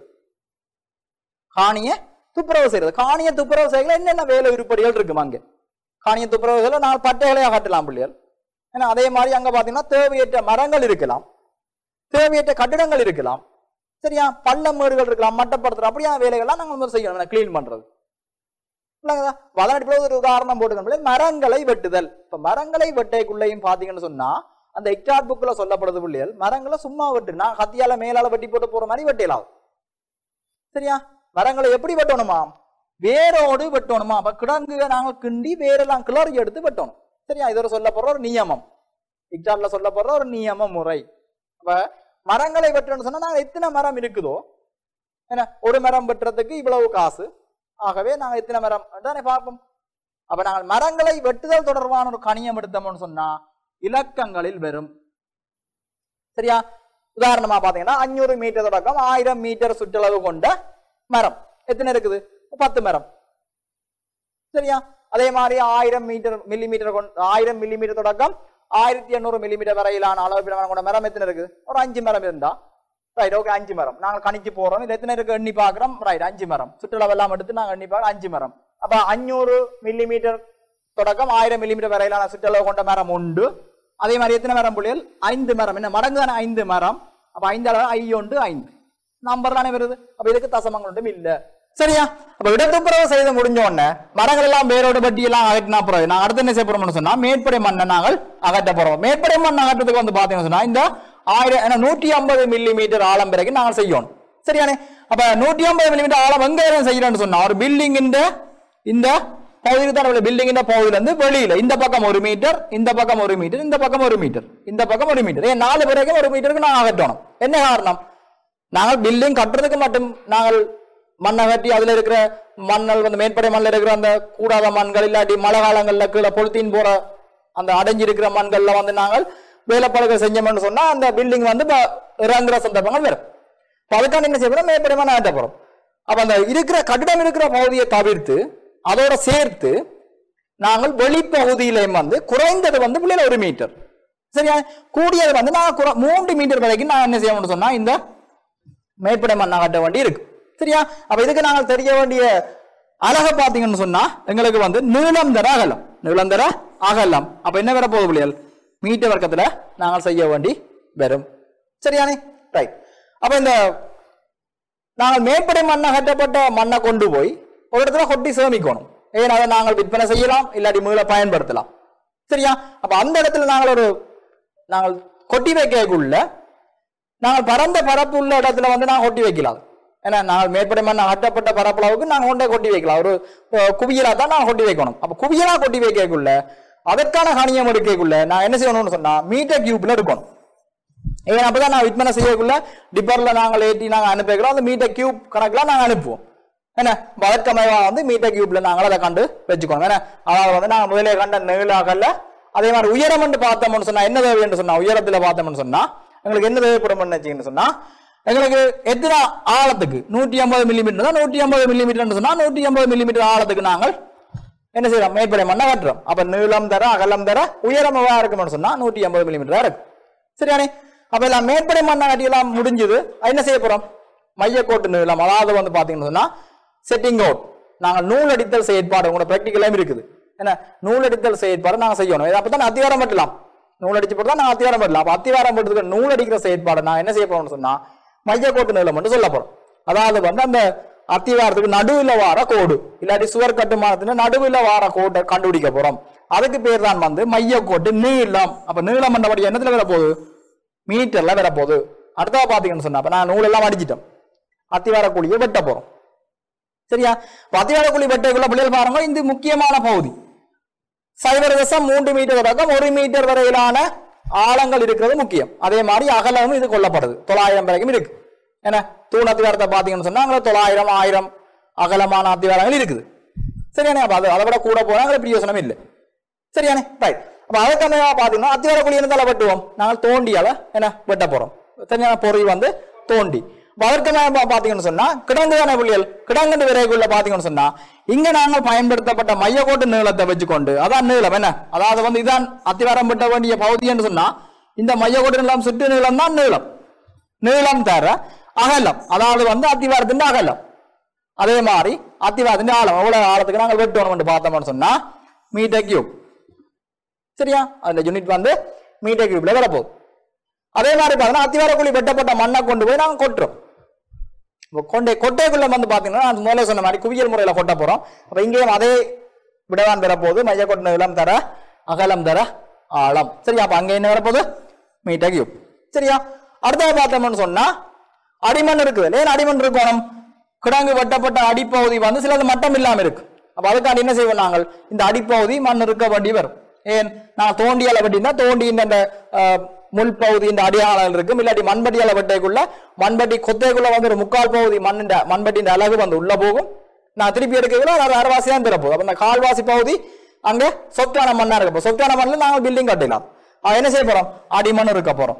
A: காணிய துப்புரவு செய்யறது காணிய துப்புரவு செய்யல என்னென்ன வேலை உருப்படிகள் இருக்கும் அங்க காணிய துப்புரவு செய்யல நாங்கள் பட்டைகளையா கட்டலாம் பிள்ளைகள் ஏன்னா அதே மாதிரி அங்க பாத்தீங்கன்னா தேவையற்ற மரங்கள் இருக்கலாம் தேவையற்ற கட்டிடங்கள் இருக்கலாம் சரியா பள்ளம் மேடுகள் இருக்கலாம் மட்டப்படுத்துற அப்படியான வேலைகள்லாம் நாங்கள் முதல்ல செய்யணும் க்ளீன் பண்றது இல்லைங்களா வதன் அடிப்படையில் ஒரு உதாரணம் போட்டுக்கணும் மரங்களை வெட்டுதல் இப்ப மரங்களை வெட்டைக்குள்ளேயும் பாத்தீங்கன்னு சொன்னா அந்த எக்டாட் புக்ல சொல்லப்படுது பிள்ளைகள் மரங்களை சும்மா வெட்டு நான் கத்தியால மேலால வெட்டி போட்டு போற மாதிரி வெட்டலாம் சரியா மரங்களை எப்படி வெட்டணுமா வேரோடு வெட்டணுமா அப்ப கிடங்குக நாங்க கிண்டி வேரெல்லாம் கிளறி எடுத்து வெட்டணும் சரியா இது ஒரு சொல்லப்படுற ஒரு நியமம் எக்ஸாம்ல சொல்லப்படுற ஒரு நியம முறை அப்ப மரங்களை வெட்டணும்னு சொன்னா நாங்க எத்தனை மரம் இருக்குதோ என்ன ஒரு மரம் வெட்டுறதுக்கு இவ்வளவு காசு ஆகவே நாங்க எத்தனை மரம் தானே பார்ப்போம் அப்ப நாங்கள் மரங்களை வெட்டுதல் தொடர்பான ஒரு கணியம் எடுத்தோம்னு சொன்னா இலக்கங்களில் வரும் சரியா உதாரணமா பாத்தீங்கன்னா அஞ்சூறு மீட்டர் தொடக்கம் ஆயிரம் மீட்டர் சுற்றளவு கொண்ட மரம் எத்தனை இருக்குது பத்து மரம் சரியா அதே மாதிரி ஆயிரம் மீட்டர் மில்லி மீட்டர் கொண்ட ஆயிரம் மில்லி மீட்டர் தொடக்கம் ஆயிரத்தி எண்ணூறு மில்லி மீட்டர் வரையிலான அளவு பிரமாணம் கொண்ட மரம் எத்தனை இருக்குது ஒரு அஞ்சு மரம் இருந்தா ரைட் ஓகே அஞ்சு மரம் நாங்கள் கணிச்சு போறோம் இது எத்தனை இருக்கு எண்ணி பார்க்கிறோம் ரைட் அஞ்சு மரம் சுற்றுலா எல்லாம் எடுத்து நாங்கள் எண்ணி பார்க்கிறோம் அஞ்சு மரம் அப்ப அஞ்சூறு மில்லி மீட்டர் தொடக்கம் ஆயிரம் மில்லி மீட்டர் வரையிலான சுற்றளவு கொண்ட மரம் உண்டு அதே மாதிரி எத்தனை மரம் புள்ளிகள் ஐந்து மரம் என்ன மடங்கு தானே ஐந்து மரம் அப்ப ஐந்து அளவு ஐ ஒன்று ஐந்து நம்பர் தானே வருது அப்ப இதுக்கு தசமங்கள் ஒன்றும் இல்ல சரியா அப்ப இடத்துப்புறவு செய்து முடிஞ்ச உடனே மரங்கள் எல்லாம் வேரோட பட்டி எல்லாம் அகற்றினா பிறகு நான் அடுத்து என்ன செய்ய போறோம்னு சொன்னா மேற்படை மண்ணை நாங்கள் அகற்ற போறோம் மேற்படை மண் அகற்றத்துக்கு வந்து பாத்தீங்கன்னு சொன்னா இந்த ஆயிரம் ஏன்னா நூற்றி ஐம்பது மில்லி மீட்டர் ஆழம் வரைக்கும் நாங்கள் செய்யணும் சரியானே அப்ப நூற்றி ஐம்பது மில்லி மீட்டர் ஆழம் எங்க இருந்து செய்யறோம்னு சொன்னா ஒரு பில்டிங் இந்த இந்த பகுதியில் தான் உள்ள பில்டிங் இந்த பகுதியில இருந்து வெளியில இந்த பக்கம் ஒரு மீட்டர் இந்த பக்கம் ஒரு மீட்டர் இந்த பக்கம் ஒரு மீட்டர் இந்த பக்கம் ஒரு மீட்டர் ஏன் நாலு வரைக்கும் ஒரு மீட்டருக்கு நாங்கள் அகற்றணும் என்ன காரணம் நாங்கள் பில்டிங் கட்டுறதுக்கு மட்டும் நாங்கள் மண்ணை கட்டி அதுல இருக்கிற மண்ணல் வந்து மேற்படை மண்ணில் இருக்கிற அந்த கூடாத மண்கள் இல்லாட்டி மழை காலங்கள்ல கீழே பொழுத்தின் போற அந்த அடைஞ்சிருக்கிற மண்கள்ல வந்து நாங்கள் வேலைப்பழக்கம் செஞ்சோம்னு சொன்னா அந்த பில்டிங் வந்து இப்ப இறங்குற சந்தர்ப்பங்கள் வரும் இப்ப அதுக்கான என்ன செய்யணும் மேற்படை மண்ணை ஆட்ட போறோம் அப்ப அந்த இருக்கிற கட்டிடம் இருக்கிற பகுதியை தவிர்த்து அதோட சேர்த்து நாங்கள் வெளிப்பகுதியிலையும் வந்து குறைந்தது வந்து பிள்ளைல ஒரு மீட்டர் சரியா கூடியது வந்து நான் குறை- மூன்று மீட்டர் வரைக்கும் நான் என்ன செய்யணும்னு சொன்னா இந்த மேற்படை மண்ணா கட்ட வேண்டி இருக்கு சரியா அப்ப இதுக்கு நாங்கள் தெரிய வேண்டிய அழக பாத்தீங்கன்னு சொன்னா எங்களுக்கு வந்து நீளம் தர அகலம் நீளம் தர அகலம் அப்ப என்ன வர போகுது பிள்ளைகள் மீட்டர் வர்க்கத்துல நாங்கள் செய்ய வேண்டி வரும் சரியானே ரைட் அப்ப இந்த நாங்கள் மேற்படை மண்ணை கட்டப்பட்ட மண்ணை கொண்டு போய் ஒரு இடத்துல கொட்டி சேமிக்கணும் ஏன் அதை நாங்கள் விற்பனை செய்யலாம் இல்லாட்டி மீள பயன்படுத்தலாம் சரியா அப்ப அந்த இடத்துல நாங்கள் ஒரு நாங்கள் கொட்டி வைக்கக்குள்ள நாங்கள் பரந்த பரப்பு உள்ள இடத்துல வந்து நாங்கள் கொட்டி வைக்கலாம் ஏன்னா நாங்கள் மேற்படை மண் அகற்றப்பட்ட பரப்பளவுக்கு நாங்கள் கொண்டே கொட்டி வைக்கலாம் ஒரு அஹ், குவியலா தான் நாங்கள் கொட்டி வைக்கணும் அப்ப குவியலா கொட்டி வைக்கக்குள்ள அதற்கான கணியம் எடுக்கக்குள்ள நான் என்ன செய்யணும்னு சொன்னா மீட்டர் கியூப்ல இருக்கணும் ஏன் அப்பதான் நான் விற்பனை செய்யக்குள்ள டிப்பர்ல நாங்கள் ஏற்றி நாங்கள் அனுப்பிக்கிறோம் அந்த மீட்டர் கியூப் கணக்குல நாங்கள் அனுப்புவோம் என்ன வழக்கமைவா வந்து மீட்டர் கியூப்ல நாங்கள் அதை கண்டு வச்சுக்கோங்க ஏன்னா அதாவது வந்து நாங்கள் முதலே கண்ட நீளாகல அதே மாதிரி உயரம் என்று பார்த்தோம்னு சொன்னா என்ன தேவை என்று சொன்னா உயரத்துல பார்த்தோம்னு சொன்னா எங்களுக்கு என்ன தேவைப்படும் வச்சுக்கன்னு சொன்னா எங்களுக்கு எத்தனை ஆழத்துக்கு நூற்றி ஐம்பது மில்லிமீட்டர் தான் நூற்றி ஐம்பது மில்லிமீட்டர் சொன்னா நூற்றி ஐம்பது மில்லிமீட்டர் ஆழத்துக்கு நாங்கள் என்ன செய்யறோம் மேற்படை மண்ணை கட்டுறோம் அப்ப நீளம் தர அகலம் தர உயரம் எவ்வளவு இருக்கும்னு சொன்னா நூற்றி ஐம்பது மில்லிமீட்டர் இருக்கு சரியானே அப்ப எல்லாம் மேற்படை மண்ணை கட்டி எல்லாம் முடிஞ்சது என்ன செய்ய போறோம் மையக்கோட்டு நீளம் அதாவது வந்து பாத்தீங்கன்னு சொன்னா செட்டிங் அவுட் நாங்கள் நூல் அடித்தல் செயற்பாடு உங்களோட ப்ராக்டிக்கலாகவும் இருக்குது என்ன நூல் அடித்தல் செயற்பாடு நாங்கள் செய்யணும் இது அப்பதான் அத்திவாரம் பட்டலாம் நூல் அடிச்சு போட்டு தான் நான் அத்திவாரம் பட்டலாம் அப்ப அத்திவாரம் பட்டதுக்கு நூல் அடிக்கிற செயற்பாடு நான் என்ன செய்ய போறோம்னு சொன்னா மையக்கோட்டு நீளம் மட்டும் சொல்ல போறோம் அதாவது வந்து அந்த அத்திவாரத்துக்கு நடுவுல வார கோடு இல்லாட்டி சுவர் கட்டுமானத்துல நடுவுல வார கோட்டை கண்டுபிடிக்க போறோம் அதுக்கு பேர் தான் வந்து மையக்கோட்டு நீளம் அப்ப நீளம் பண்ணபடி என்னத்துல வர போகுது மீட்டர்ல வர போகுது அடுத்ததா பாத்தீங்கன்னு சொன்னா அப்ப நான் நூல் எல்லாம் அடிச்சிட்டோம் அத்திவார குழியை வெட்ட போறோம் சரியா அப்ப அத்திவார குழி வெட்டக்குள்ள பிள்ளைகள் பாருங்க இந்த முக்கியமான பகுதி சைபர் தசம் மூன்று மீட்டர் வரைக்கும் ஒரு மீட்டர் வரையிலான ஆழங்கள் இருக்கிறது முக்கியம் அதே மாதிரி அகலமும் இது கொல்லப்படுது தொள்ளாயிரம் வரைக்கும் இருக்கு ஏன்னா தூண் அத்திவாரத்தை பாத்தீங்கன்னு சொன்னா அங்க தொள்ளாயிரம் ஆயிரம் அகலமான அத்திவாரங்கள் இருக்குது சரியானே அப்ப அது அதை விட கூட போனா அங்கே பிரயோசனம் இல்லை சரியானே ரைட் அப்ப அதுக்கான பாத்தீங்கன்னா அத்திவார குழி இருந்தால வெட்டுவோம் நாங்கள் தோண்டியால என்ன வெட்ட போறோம் சரியான பொருள் வந்து தோண்டி வழக்கமாக பாத்தீங்கன்னு சொன்னா கிடங்கு தானே புள்ளியல் கிடங்கு விரைவுக்குள்ள பாத்தீங்கன்னு சொன்னா இங்க நாங்கள் பயன்படுத்தப்பட்ட மையக்கோட்டு நீளத்தை வச்சுக்கொண்டு அதான் நீளம் என்ன அதாவது வந்து இதான் அத்திவாரம் வெட்ட வேண்டிய பகுதின்னு சொன்னா இந்த மையக்கோட்டு நீளம் சுற்று நீளம் தான் நீளம் நீளம் தர அகலம் அதாவது வந்து அத்திவாரத்தின் அகலம் அதே மாதிரி அத்திவாரத்தின் ஆழம் எவ்வளவு ஆழத்துக்கு நாங்கள் வெட்டணும் பார்த்தோம்னு சொன்னா மீட்டர் கியூப் சரியா அந்த யூனிட் வந்து மீட்டர் கியூப்ல வரப்போகுது அதே மாதிரி பார்த்தீங்கன்னா அத்திவார குழி வெட்டப்பட்ட மண்ணை கொண்டு போய் நாங்கள் கொட்டுறோம் இப்போ கொண்டே கொட்டைக்குள்ள வந்து பாத்தீங்கன்னா நான் முதல்ல சொன்ன மாதிரி குவியல் முறையில கொட்ட போறோம் அப்ப இங்கேயும் அதே விடவான் பெறப்போகுது மைய கொட்டின இளம் தர அகலம் தர ஆழம் சரியா அப்ப அங்க என்ன வரப்போகுது மீட்டர் கியூப் சரியா அடுத்தது பார்த்தோம்னு சொன்னா அடிமண் இருக்குது ஏன் அடிமண் இருக்கணும் கிடங்கு வெட்டப்பட்ட அடிப்பகுதி வந்து சிலது மட்டம் இல்லாம இருக்கு அப்ப அதுக்காண்டி என்ன செய்வோம் நாங்கள் இந்த அடிப்பகுதி மண் இருக்க வேண்டி வரும் ஏன் நான் தோண்டியால வெட்டினா தோண்டி இந்த அஹ், முள் பகுதி இந்த அடியாளம் இருக்கும் இல்லாட்டி மண்பட்டியால வெட்டைக்குள்ள மண்பட்டி கொத்தைக்குள்ள வந்து ஒரு முக்கால் பகுதி மண்ணின் மண்பட்டியின் அழகு வந்து உள்ள போகும் நான் திருப்பி எடுக்கல அது அரைவாசி தான் பெறப்போகுது அப்ப இந்த கால்வாசி பகுதி அங்க சொத்தான மண்ணா இருக்க சொத்தான மண்ணில் நாங்கள் பில்டிங் கட்டிடலாம் அவன் என்ன செய்ய போறோம் அடிமண் இருக்க போறோம்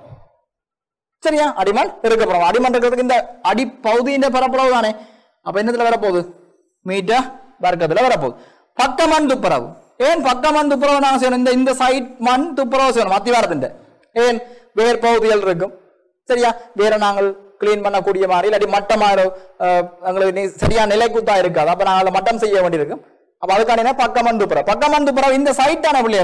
A: சரியா அடிமண் இருக்க போறோம் அடிமண் இருக்கிறதுக்கு இந்த அடி பகுதியின் பரப்பளவு தானே அப்ப என்னத்துல வரப்போகுது மீட்டர் வர்க்கத்துல வரப்போகுது பக்க மண் துப்புரவு ஏன் பக்க மண் துப்புரவு நாங்க செய்யணும் இந்த இந்த சைட் மண் துப்புரவு செய்யணும் அத்திவாரத்தின் ஏன் வேர் பகுதிகள் இருக்கும் சரியா வேற நாங்கள் கிளீன் பண்ணக்கூடிய மாதிரி இல்லாட்டி மட்டமா இரு- அஹ், எங்களுக்கு நீ- சரியா நிலைக்குத்தா இருக்காது அப்ப நாங்கள் அதை மட்டம் செய்ய வேண்டியிருக்கும் அப்ப அதுக்கான என்ன பக்க மண் துப்புரவு பக்க மண் துப்புரவு இந்த சைட்டான பிள்ளைகள்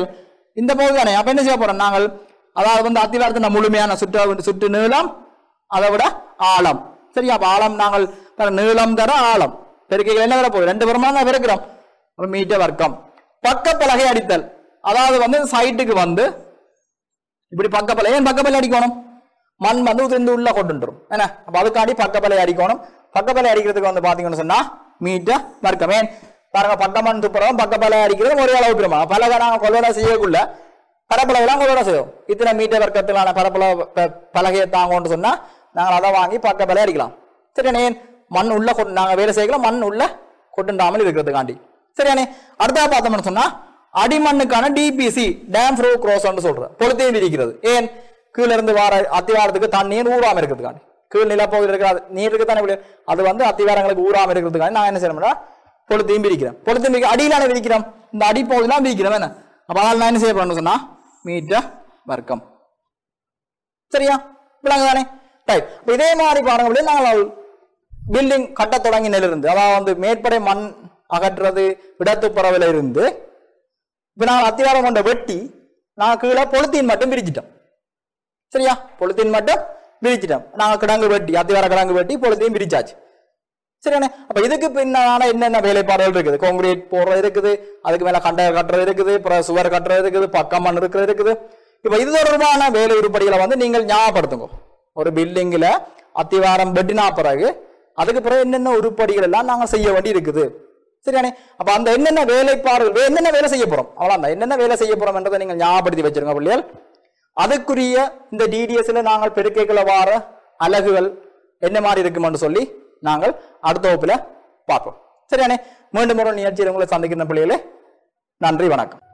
A: இந்த பகுதி தானே அப்ப என்ன செய்ய போறோம் நாங்கள் அதாவது வந்து அத்திவாரத்தின் முழுமையான சுற்று சுற்று நீளம் அதை விட ஆழம் சரியா அப்ப ஆழம் நாங்கள் தர நீளம் தர ஆழம் பெருக்கைகள் என்ன வர போகுது ரெண்டு புறமா தான் பெருக்கிறோம் அப்ப மீட்டர் வர்க்கம் பக்க பலகை அடித்தல் அதாவது வந்து சைட்டுக்கு வந்து இப்படி பக்கப்பலை ஏன் பக்கப்பலை அடிக்கணும் மண் வந்து உதிர்ந்து உள்ள கொண்டுரும் என்ன அப்ப அதுக்காண்டி பக்கப்பலை அடிக்கணும் பக்கப்பலை அடிக்கிறதுக்கு வந்து பாத்தீங்கன்னு சொன்னா மீட்டர் வர்க்கம் ஏன் பாருங்க பக்கமண் துப்புறோம் பக்கப்பலை அடிக்கிறது ஒரே அளவு பிரமா பலகை நாங்க கொள்வனை செய்யக்குள்ள பரப்பளவுலாம் கொள்வனை செய்வோம் இத்தனை மீட்டர் வர்க்கத்திலான பரப்பளவு ப- பலகையை தாங்கன்னு சொன்னா நாங்கள் அதை வாங்கி பக்கப்பலை அடிக்கலாம் சரியானே மண் உள்ள கொண்டு நாங்க வேலை செய்யலாம் மண் உள்ள கொட்டுண்டாமல் இருக்கிறதுக்காண்டி சரியானே அடுத்தா பார்த்தோம்னு சொன்னா அடிமண்ணுக்கான டிபிசி டேம் ஃப்ரோ க்ரோஸ்ன்னு சொல்றேன் பொழுத்தையும் விரிக்கிறது ஏன் கீழ இருந்து வார அத்திவாரத்துக்கு தண்ணீர் ஊறாம இருக்கிறதுக்காண்டி கீழ் நிலப்பகுதியில் இருக்கிற அது- நீர் இருக்கு தானே விழு- அது வந்து அத்திவாரங்களுக்கு ஊறாம இருக்கிறதுக்காண்டி நான் என்ன செய்யணும்னா பொழுத்தையும் விரிக்கிறேன் பொழுத்தையும் விரிக்க அடியிலான விரிக்கிறோம் இந்த அடிப்பகுதியெல்லாம் விரிக்கிறோம் என்ன அப்ப அதனால நான் என்ன செய்ய போறேன்னு சொன்னா மீட்டர் வர்க்கம் சரியா விளங்கு தானே ரைட் இப்ப இதே மாதிரி பாருங்க நாங்கள் பில்டிங் கட்ட தொடங்கினிலிருந்து அதாவது வந்து மேற்படை மண் அகற்றுறது இடத்துப்புறவில இருந்து இப்ப நாங்கள் அத்திவாரம் கொண்ட வெட்டி நாங்கள் கீழே பொழுத்தீன் மட்டும் பிரிச்சிட்டோம் சரியா பொழுத்தீன் மட்டும் பிரிச்சிட்டோம் நாங்க கிடங்கு வெட்டி அத்திவார கிடங்கு வெட்டி பொழுத்தையும் பிரிச்சாச்சு சரியானே அப்ப இதுக்கு பின்னால என்னென்ன வேலைப்பாடுகள் இருக்குது கான்கிரீட் போடுறது இருக்குது அதுக்கு மேல கண்டை கட்டுறது இருக்குது அப்புறம் சுவர் கட்டுறது இருக்குது பக்கம் மண் இருக்கிறது இருக்குது இப்ப இது தொடர்பான வேலை உருப்படிகளை வந்து நீங்கள் ஞாபகப்படுத்துங்க ஒரு பில்டிங்ல அத்திவாரம் வெட்டினா பிறகு அதுக்கு பிறகு என்னென்ன உருப்படிகள் எல்லாம் நாங்க செய்ய வேண்டி இருக்குது சரியானே அப்ப அந்த என்னென்ன வேலைப்பாடுகள் வே- என்னென்ன வேலை செய்ய போறோம் அவ்வளவுதான் என்னென்ன வேலை செய்ய போறோம் என்றதை நீங்கள் ஞாபகப்படுத்தி வச்சிருங்க பிள்ளைகள் அதுக்குரிய இந்த டிடிஎஸ்ல நாங்கள் பெருக்கைகளை வார அலகுகள் என்ன மாதிரி இருக்குமென்னு சொல்லி நாங்கள் அடுத்த வகுப்புல பார்ப்போம் சரியானே மீண்டும் ஒரு நிகழ்ச்சியில் உங்களை சந்திக்கிற பிள்ளைகளே நன்றி வணக்கம்